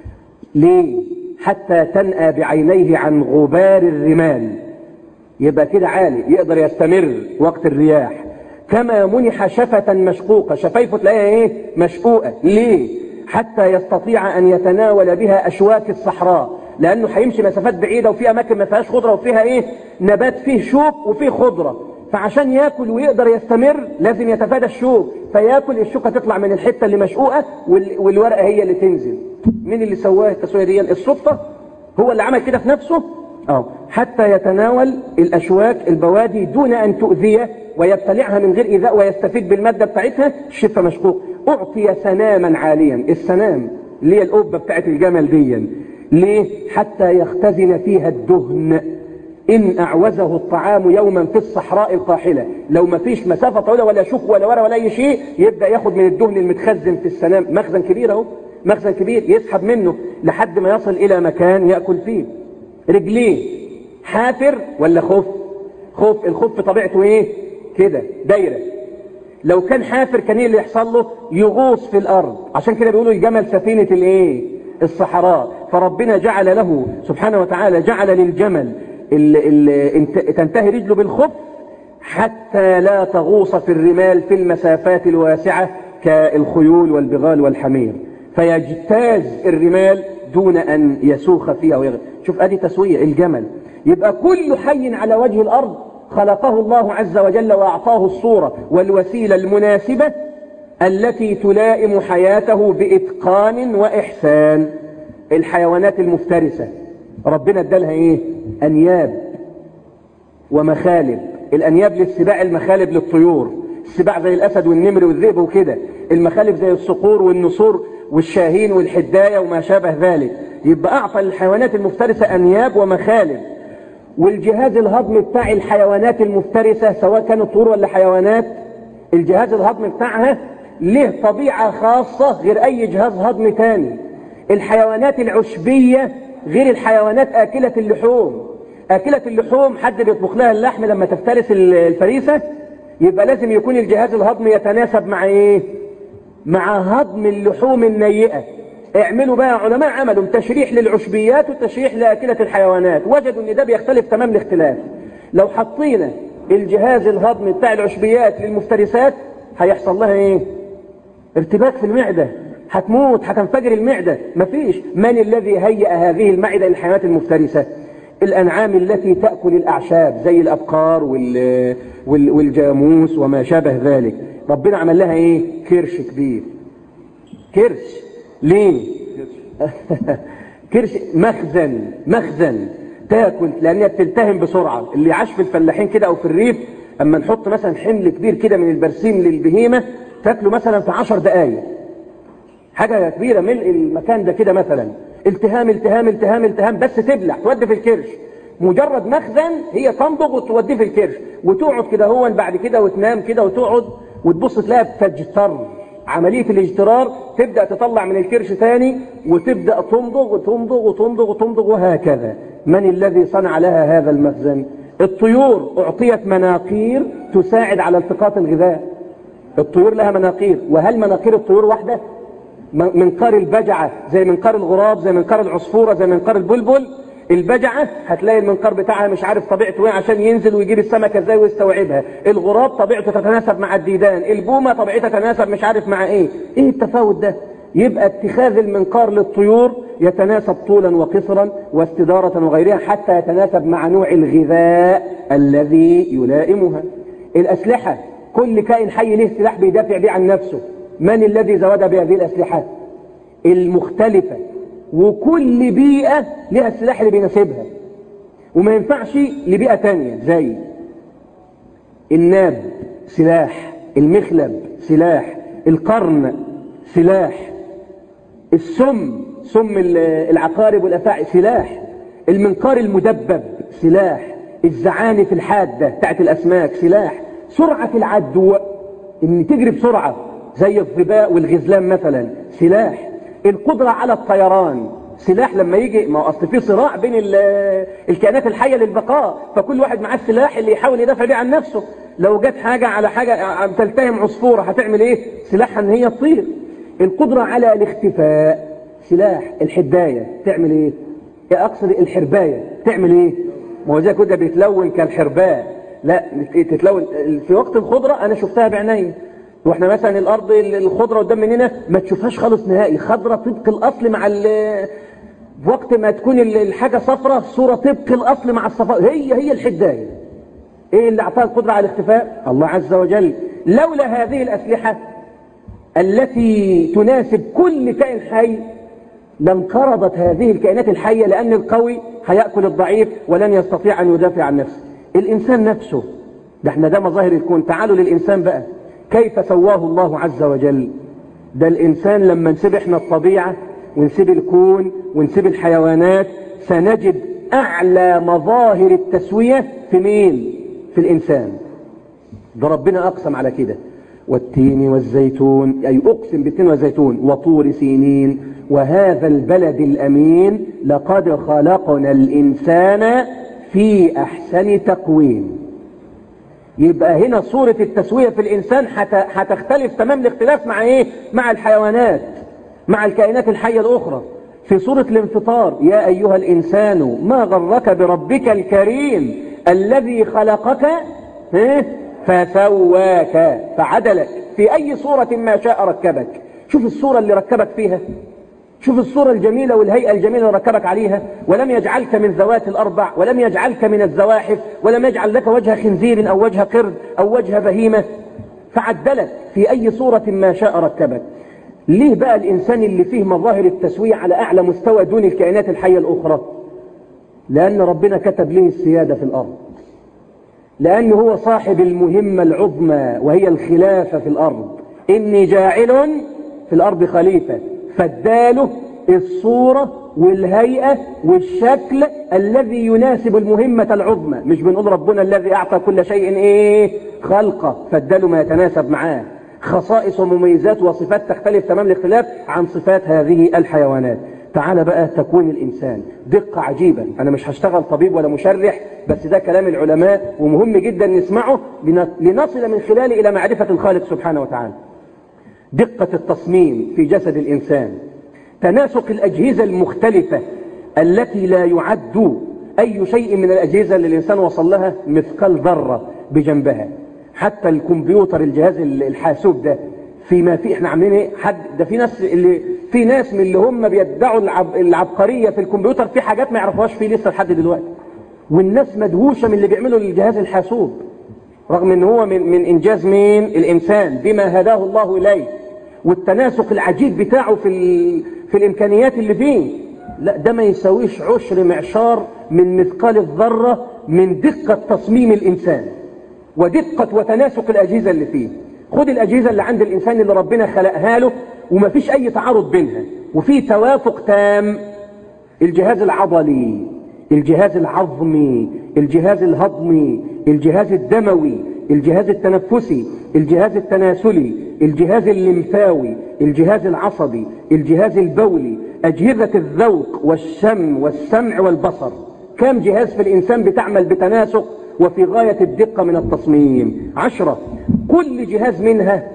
ليه حتى تنأى بعينيه عن غبار الرمال يبقى كده عالي يقدر يستمر وقت الرياح كما منح شفة مشقوقة شفايفه تلاقيها ايه مشقوقة ليه حتى يستطيع أن يتناول بها أشواك الصحراء لأنه هيمشي مسافات بعيدة وفي أماكن ما فيهاش خضرة وفيها إيه نبات فيه شوك وفيه خضرة فعشان ياكل ويقدر يستمر لازم يتفادى الشوك فياكل الشوكة تطلع من الحتة اللي مشقوقة والورقة هي اللي تنزل مين اللي سواها التسوية دي الصدفة هو اللي عمل كده في نفسه أو حتى يتناول الأشواك البوادي دون أن تؤذيه ويبتلعها من غير إيذاء ويستفيد بالمادة بتاعتها الشفة مشقوق أعطي سناما عاليا السنام اللي هي القبة بتاعت الجمل ديا ليه حتى يختزن فيها الدهن إن أعوزه الطعام يوما في الصحراء القاحلة لو ما فيش مسافة طويلة ولا شوك ولا ورا ولا أي شيء يبدأ ياخد من الدهن المتخزن في السنام مخزن كبير اهو مخزن كبير يسحب منه لحد ما يصل إلى مكان يأكل فيه رجليه حافر ولا خف خف الخف طبيعته ايه كده دايرة لو كان حافر كان ايه اللي يحصل له يغوص في الارض عشان كده بيقولوا الجمل سفينة الايه الصحراء فربنا جعل له سبحانه وتعالى جعل للجمل اللي تنتهي رجله بالخف حتى لا تغوص في الرمال في المسافات الواسعة كالخيول والبغال والحمير فيجتاز الرمال دون أن يسوخ فيها ويغرق شوف ادي تسوية الجمل يبقى كل حي على وجه الأرض خلقه الله عز وجل وأعطاه الصورة والوسيلة المناسبة التي تلائم حياته بإتقان وإحسان الحيوانات المفترسة ربنا ادالها ايه أنياب ومخالب الأنياب للسباع المخالب للطيور السباع زي الأسد والنمر والذئب وكده المخالب زي الصقور والنسور والشاهين والحداية وما شابه ذلك يبقى أعطى للحيوانات المفترسة أنياب ومخالب والجهاز الهضمي بتاع الحيوانات المفترسة سواء كانوا طيور ولا حيوانات الجهاز الهضمي بتاعها له طبيعة خاصة غير أي جهاز هضمي تاني الحيوانات العشبية غير الحيوانات آكلة اللحوم آكلة اللحوم حد بيطبخ لها اللحم لما تفترس الفريسة يبقى لازم يكون الجهاز الهضمي يتناسب مع ايه مع هضم اللحوم النيئة اعملوا بقى علماء عملوا تشريح للعشبيات وتشريح لأكلة الحيوانات وجدوا ان ده بيختلف تمام الاختلاف لو حطينا الجهاز الهضمي بتاع العشبيات للمفترسات هيحصل لها ايه ارتباك في المعدة هتموت هتنفجر المعدة مفيش من الذي هيأ هذه المعدة للحيوانات المفترسة الأنعام التي تأكل الأعشاب زي الأبقار وال... وال... والجاموس وما شابه ذلك ربنا عمل لها ايه كرش كبير كرش ليه كرش مخزن مخزن تاكل لان هي بتلتهم بسرعه اللي عاش في الفلاحين كده او في الريف اما نحط مثلا حمل كبير كده من البرسيم للبهيمه تاكله مثلا في 10 دقائق حاجه كبيره ملء المكان ده كده مثلا التهام التهام التهام التهام بس تبلع تودي في الكرش مجرد مخزن هي تنضغ وتوديه في الكرش وتقعد كده هو بعد كده وتنام كده وتقعد وتبص تلاقيها بتجتر عملية الاجترار تبدأ تطلع من الكرش ثاني وتبدأ تمضغ وتمضغ وتمضغ وتمضغ وهكذا من الذي صنع لها هذا المخزن الطيور أعطيت مناقير تساعد على التقاط الغذاء الطيور لها مناقير وهل مناقير الطيور واحدة منقار البجعة زي منقار الغراب زي منقار العصفورة زي منقار البلبل البجعة هتلاقي المنقار بتاعها مش عارف طبيعته ايه عشان ينزل ويجيب السمكة ازاي ويستوعبها الغراب طبيعته تتناسب مع الديدان البومة طبيعتها تتناسب مش عارف مع ايه ايه التفاوت ده يبقى اتخاذ المنقار للطيور يتناسب طولا وقصرا واستدارة وغيرها حتى يتناسب مع نوع الغذاء الذي يلائمها الأسلحة كل كائن حي له سلاح بيدافع به عن نفسه من الذي زود بهذه الأسلحة المختلفة وكل بيئة لها السلاح اللي بيناسبها وما ينفعش لبيئة تانية زي الناب سلاح المخلب سلاح القرن سلاح السم سم العقارب والأفاعي سلاح المنقار المدبب سلاح الزعانف الحادة بتاعت الأسماك سلاح سرعة العدو ان تجري بسرعة زي الظباء والغزلان مثلا سلاح القدرة على الطيران سلاح لما يجي ما هو اصل في صراع بين الكائنات الحية للبقاء فكل واحد معاه السلاح اللي يحاول يدافع بيه عن نفسه لو جت حاجة على حاجة تلتهم عصفورة هتعمل ايه سلاحها ان هي تطير القدرة على الاختفاء سلاح الحداية تعمل ايه اقصد الحرباية تعمل ايه ما هو زي كده بيتلون كالحرباء لا تتلون في وقت الخضرة انا شفتها بعيني واحنا مثلا الارض الخضرة قدام مننا ما تشوفهاش خالص نهائي خضرة طبق الاصل مع وقت ما تكون الحاجة صفرة صورة طبق الاصل مع الصفاء هي هي الحداية ايه اللي اعطاها القدرة على الاختفاء الله عز وجل لولا هذه الاسلحة التي تناسب كل كائن حي لانقرضت هذه الكائنات الحية لأن القوي هيأكل الضعيف ولن يستطيع أن يدافع عن نفسه الإنسان نفسه ده احنا ده مظاهر الكون تعالوا للإنسان بقى كيف سواه الله عز وجل ده الإنسان لما نسيب احنا الطبيعة ونسيب الكون ونسيب الحيوانات سنجد أعلى مظاهر التسوية في مين في الإنسان ده ربنا أقسم على كده والتين والزيتون أي أقسم بالتين والزيتون وطور سينين وهذا البلد الأمين لقد خلقنا الإنسان في أحسن تقويم يبقى هنا صورة التسوية في الإنسان هتختلف تمام الاختلاف مع إيه؟ مع الحيوانات مع الكائنات الحية الأخرى في صورة الانفطار يا أيها الإنسان ما غرك بربك الكريم الذي خلقك فسواك فعدلك في أي صورة ما شاء ركبك شوف الصورة اللي ركبك فيها شوف الصورة الجميلة والهيئة الجميلة اللي ركبك عليها ولم يجعلك من ذوات الأربع ولم يجعلك من الزواحف ولم يجعل لك وجه خنزير أو وجه قرد أو وجه بهيمة فعدلك في أي صورة ما شاء ركبك ليه بقى الإنسان اللي فيه مظاهر التسوية على أعلى مستوى دون الكائنات الحية الأخرى لأن ربنا كتب له السيادة في الأرض لأنه هو صاحب المهمة العظمى وهي الخلافة في الأرض إني جاعل في الأرض خليفة فاداله الصورة والهيئة والشكل الذي يناسب المهمة العظمى مش بنقول ربنا الذي أعطى كل شيء إيه خلقه فاداله ما يتناسب معاه خصائص ومميزات وصفات تختلف تمام الاختلاف عن صفات هذه الحيوانات تعال بقى تكوين الإنسان دقة عجيبة أنا مش هشتغل طبيب ولا مشرح بس ده كلام العلماء ومهم جدا نسمعه لنصل من خلاله إلى معرفة الخالق سبحانه وتعالى دقة التصميم في جسد الإنسان تناسق الأجهزة المختلفة التي لا يعد أي شيء من الأجهزة اللي الإنسان وصل لها مثقال ذرة بجنبها حتى الكمبيوتر الجهاز الحاسوب ده فيما في احنا عاملين ايه حد ده في ناس اللي في ناس من اللي هم بيدعوا العب العبقريه في الكمبيوتر في حاجات ما يعرفوهاش فيه لسه لحد دلوقتي والناس مدهوشه من اللي بيعملوا الجهاز الحاسوب رغم ان هو من من انجاز مين الانسان بما هداه الله اليه والتناسق العجيب بتاعه في في الامكانيات اللي فيه لا ده ما يساويش عشر معشار من مثقال الذره من دقه تصميم الانسان ودقه وتناسق الاجهزه اللي فيه خد الأجهزة اللي عند الإنسان اللي ربنا خلقها له وما فيش أي تعارض بينها وفي توافق تام الجهاز العضلي الجهاز العظمي الجهاز الهضمي الجهاز الدموي الجهاز التنفسي الجهاز التناسلي الجهاز الليمفاوي الجهاز العصبي الجهاز البولي أجهزة الذوق والشم والسمع والبصر كم جهاز في الإنسان بتعمل بتناسق وفي غاية الدقة من التصميم عشرة كل جهاز منها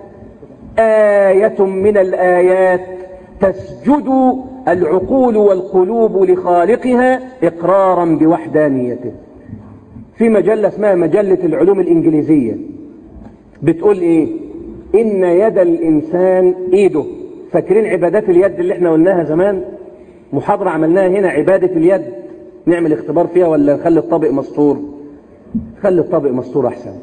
آية من الآيات تسجد العقول والقلوب لخالقها إقرارا بوحدانيته في مجلة اسمها مجلة العلوم الإنجليزية بتقول إيه إن يد الإنسان إيده فاكرين عبادات اليد اللي احنا قلناها زمان محاضرة عملناها هنا عبادة اليد نعمل اختبار فيها ولا نخلي الطابق مسطور خلي الطابق مسطور أحسن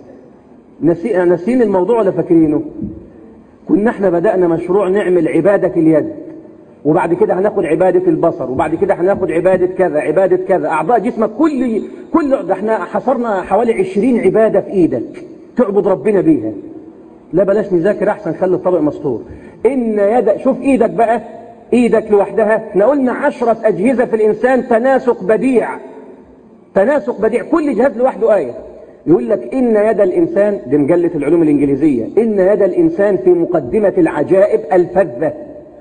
نسين الموضوع ولا فاكرينه كنا احنا بدأنا مشروع نعمل عبادة اليد وبعد كده هناخد عبادة البصر وبعد كده هناخد عبادة كذا عبادة كذا أعضاء جسمك كل كل ده احنا حصرنا حوالي عشرين عبادة في إيدك تعبد ربنا بيها لا بلاش نذاكر أحسن خلي الطبق مسطور إن يد شوف إيدك بقى إيدك لوحدها احنا قلنا عشرة أجهزة في الإنسان تناسق بديع تناسق بديع كل جهاز لوحده آية يقول لك إن يد الإنسان دي مجلة العلوم الإنجليزية إن يد الإنسان في مقدمة العجائب الفذة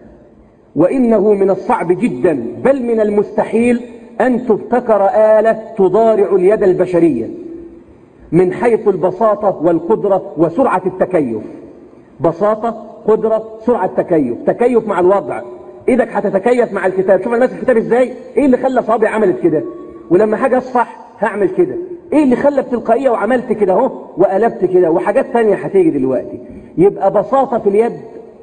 وإنه من الصعب جدا بل من المستحيل أن تبتكر آلة تضارع اليد البشرية من حيث البساطة والقدرة وسرعة التكيف بساطة قدرة سرعة تكيف تكيف مع الوضع ايدك هتتكيف مع الكتاب شوف انا ماسك الكتاب ازاي ايه اللي خلى صابعي عملت كده ولما حاجه اصفح هعمل كده ايه اللي خلى بتلقائيه وعملت كده اهو وقلبت كده وحاجات تانية هتيجي دلوقتي يبقى بساطة في اليد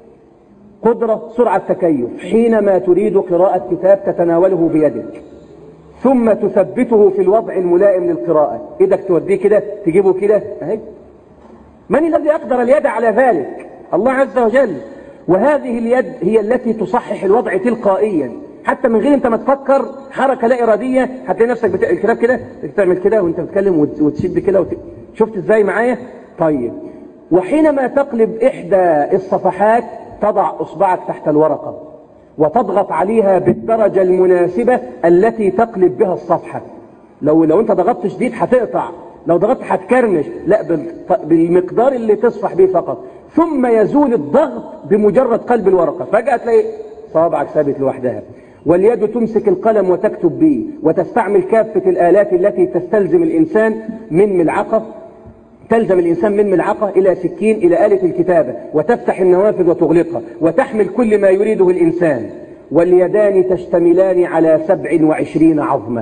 قدرة سرعة تكيف حينما تريد قراءة كتاب تتناوله بيدك ثم تثبته في الوضع الملائم للقراءة ايدك توديه كده تجيبه كده اهي من الذي أقدر اليد على ذلك الله عز وجل وهذه اليد هي التي تصحح الوضع تلقائيا حتى من غير انت ما تفكر حركة لا إرادية هتلاقي نفسك بت... الكتاب كده تعمل كده وانت بتتكلم وت... وتشد كده وت... شفت ازاي معايا طيب وحينما تقلب إحدى الصفحات تضع إصبعك تحت الورقة وتضغط عليها بالدرجة المناسبة التي تقلب بها الصفحة لو لو انت ضغطت شديد هتقطع لو ضغطت هتكرمش لا بالمقدار اللي تصفح به فقط ثم يزول الضغط بمجرد قلب الورقة فجأة تلاقي صابعك ثابت لوحدها واليد تمسك القلم وتكتب به وتستعمل كافة الآلات التي تستلزم الإنسان من ملعقة تلزم الإنسان من ملعقة إلى سكين إلى آلة الكتابة وتفتح النوافذ وتغلقها وتحمل كل ما يريده الإنسان واليدان تشتملان على سبع وعشرين عظمة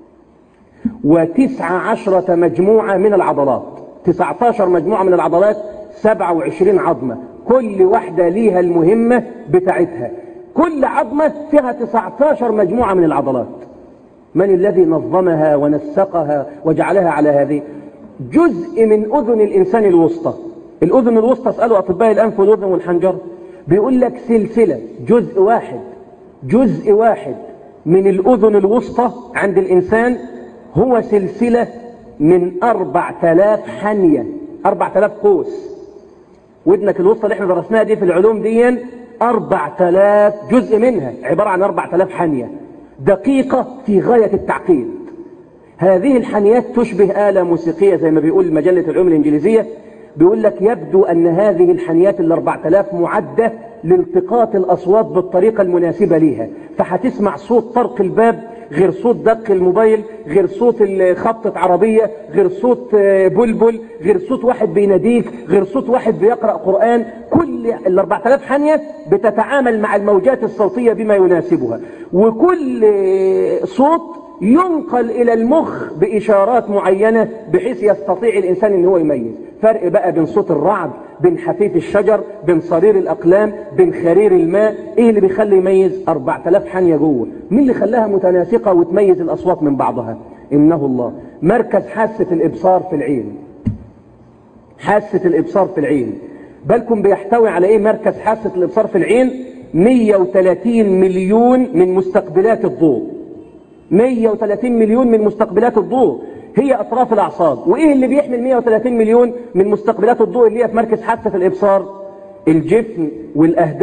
وتسع عشرة مجموعة من العضلات تسعة عشر مجموعة من العضلات سبعة وعشرين عظمة كل واحدة ليها المهمة بتاعتها كل عظمة فيها تسعة عشر مجموعة من العضلات من الذي نظمها ونسقها وجعلها على هذه جزء من أذن الإنسان الوسطى الأذن الوسطى اسألوا أطباء الأنف والأذن والحنجر بيقول لك سلسلة جزء واحد جزء واحد من الأذن الوسطى عند الإنسان هو سلسلة من أربع تلاف حنية أربع تلاف قوس ودنك الوسطى اللي احنا درسناها دي في العلوم دي أربع تلاف جزء منها عبارة عن أربع تلاف حنية دقيقة في غاية التعقيد هذه الحنيات تشبه آلة موسيقية زي ما بيقول مجلة العلوم الإنجليزية بيقول لك يبدو أن هذه الحنيات الأربع تلاف معدة لالتقاط الأصوات بالطريقة المناسبة ليها فهتسمع صوت طرق الباب غير صوت دق الموبايل غير صوت خبطة عربية غير صوت بلبل غير صوت واحد بيناديك غير صوت واحد بيقرأ قرآن كل ال 4000 حنية بتتعامل مع الموجات الصوتية بما يناسبها وكل صوت ينقل إلى المخ بإشارات معينة بحيث يستطيع الإنسان أن هو يميز فرق بقى بين صوت الرعد بين حفيف الشجر بين صرير الأقلام بين خرير الماء إيه اللي بيخلي يميز 4000 حنية جوه مين اللي خلاها متناسقة وتميز الأصوات من بعضها إنه الله مركز حاسة الإبصار في العين حاسة الإبصار في العين بالكم بيحتوي على إيه مركز حاسة الإبصار في العين 130 مليون من مستقبلات الضوء 130 مليون من مستقبلات الضوء هي أطراف الأعصاب وإيه اللي بيحمل 130 مليون من مستقبلات الضوء اللي هي في مركز حاسة الإبصار الجفن والأهداب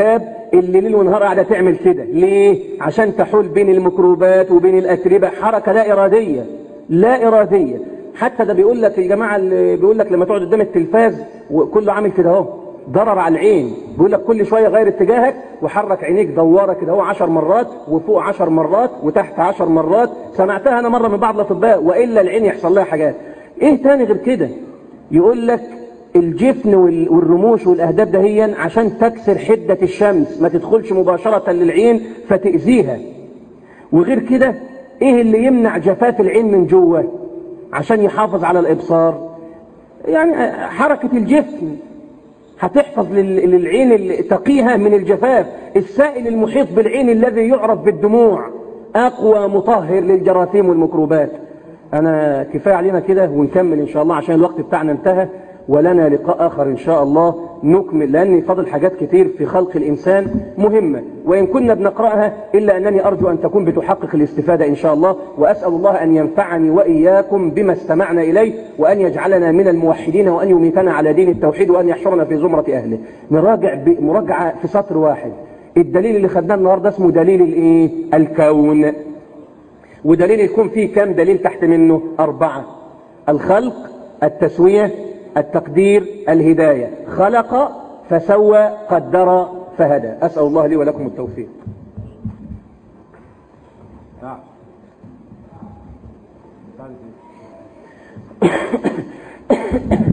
اللي ليل ونهار قاعدة تعمل كده ليه؟ عشان تحول بين الميكروبات وبين الأتربة حركة لا إرادية لا إرادية حتى ده بيقول لك الجماعة اللي بيقول لك لما تقعد قدام التلفاز وكله عامل كده اهو ضرر على العين بيقول لك كل شوية غير اتجاهك وحرك عينيك دوارة كده اهو 10 مرات وفوق 10 مرات وتحت 10 مرات سمعتها انا مرة من بعض الاطباء والا العين يحصل لها حاجات ايه تاني غير كده يقول لك الجفن والرموش والاهداف دهيا عشان تكسر حدة الشمس ما تدخلش مباشرة للعين فتأذيها وغير كده ايه اللي يمنع جفاف العين من جوه عشان يحافظ على الابصار يعني حركة الجفن هتحفظ للعين تقيها من الجفاف السائل المحيط بالعين الذي يعرف بالدموع اقوى مطهر للجراثيم والميكروبات انا كفايه علينا كده ونكمل ان شاء الله عشان الوقت بتاعنا انتهى ولنا لقاء آخر إن شاء الله نكمل لأن فضل حاجات كتير في خلق الإنسان مهمة وإن كنا بنقرأها إلا أنني أرجو أن تكون بتحقق الاستفادة إن شاء الله وأسأل الله أن ينفعني وإياكم بما استمعنا إليه وأن يجعلنا من الموحدين وأن يميتنا على دين التوحيد وأن يحشرنا في زمرة أهله نراجع مراجعة في سطر واحد الدليل اللي خدناه النهاردة اسمه دليل الإيه؟ الكون ودليل يكون فيه كام دليل تحت منه أربعة الخلق التسوية التقدير الهداية خلق فسوى قدر فهدى أسأل الله لي ولكم التوفيق نعم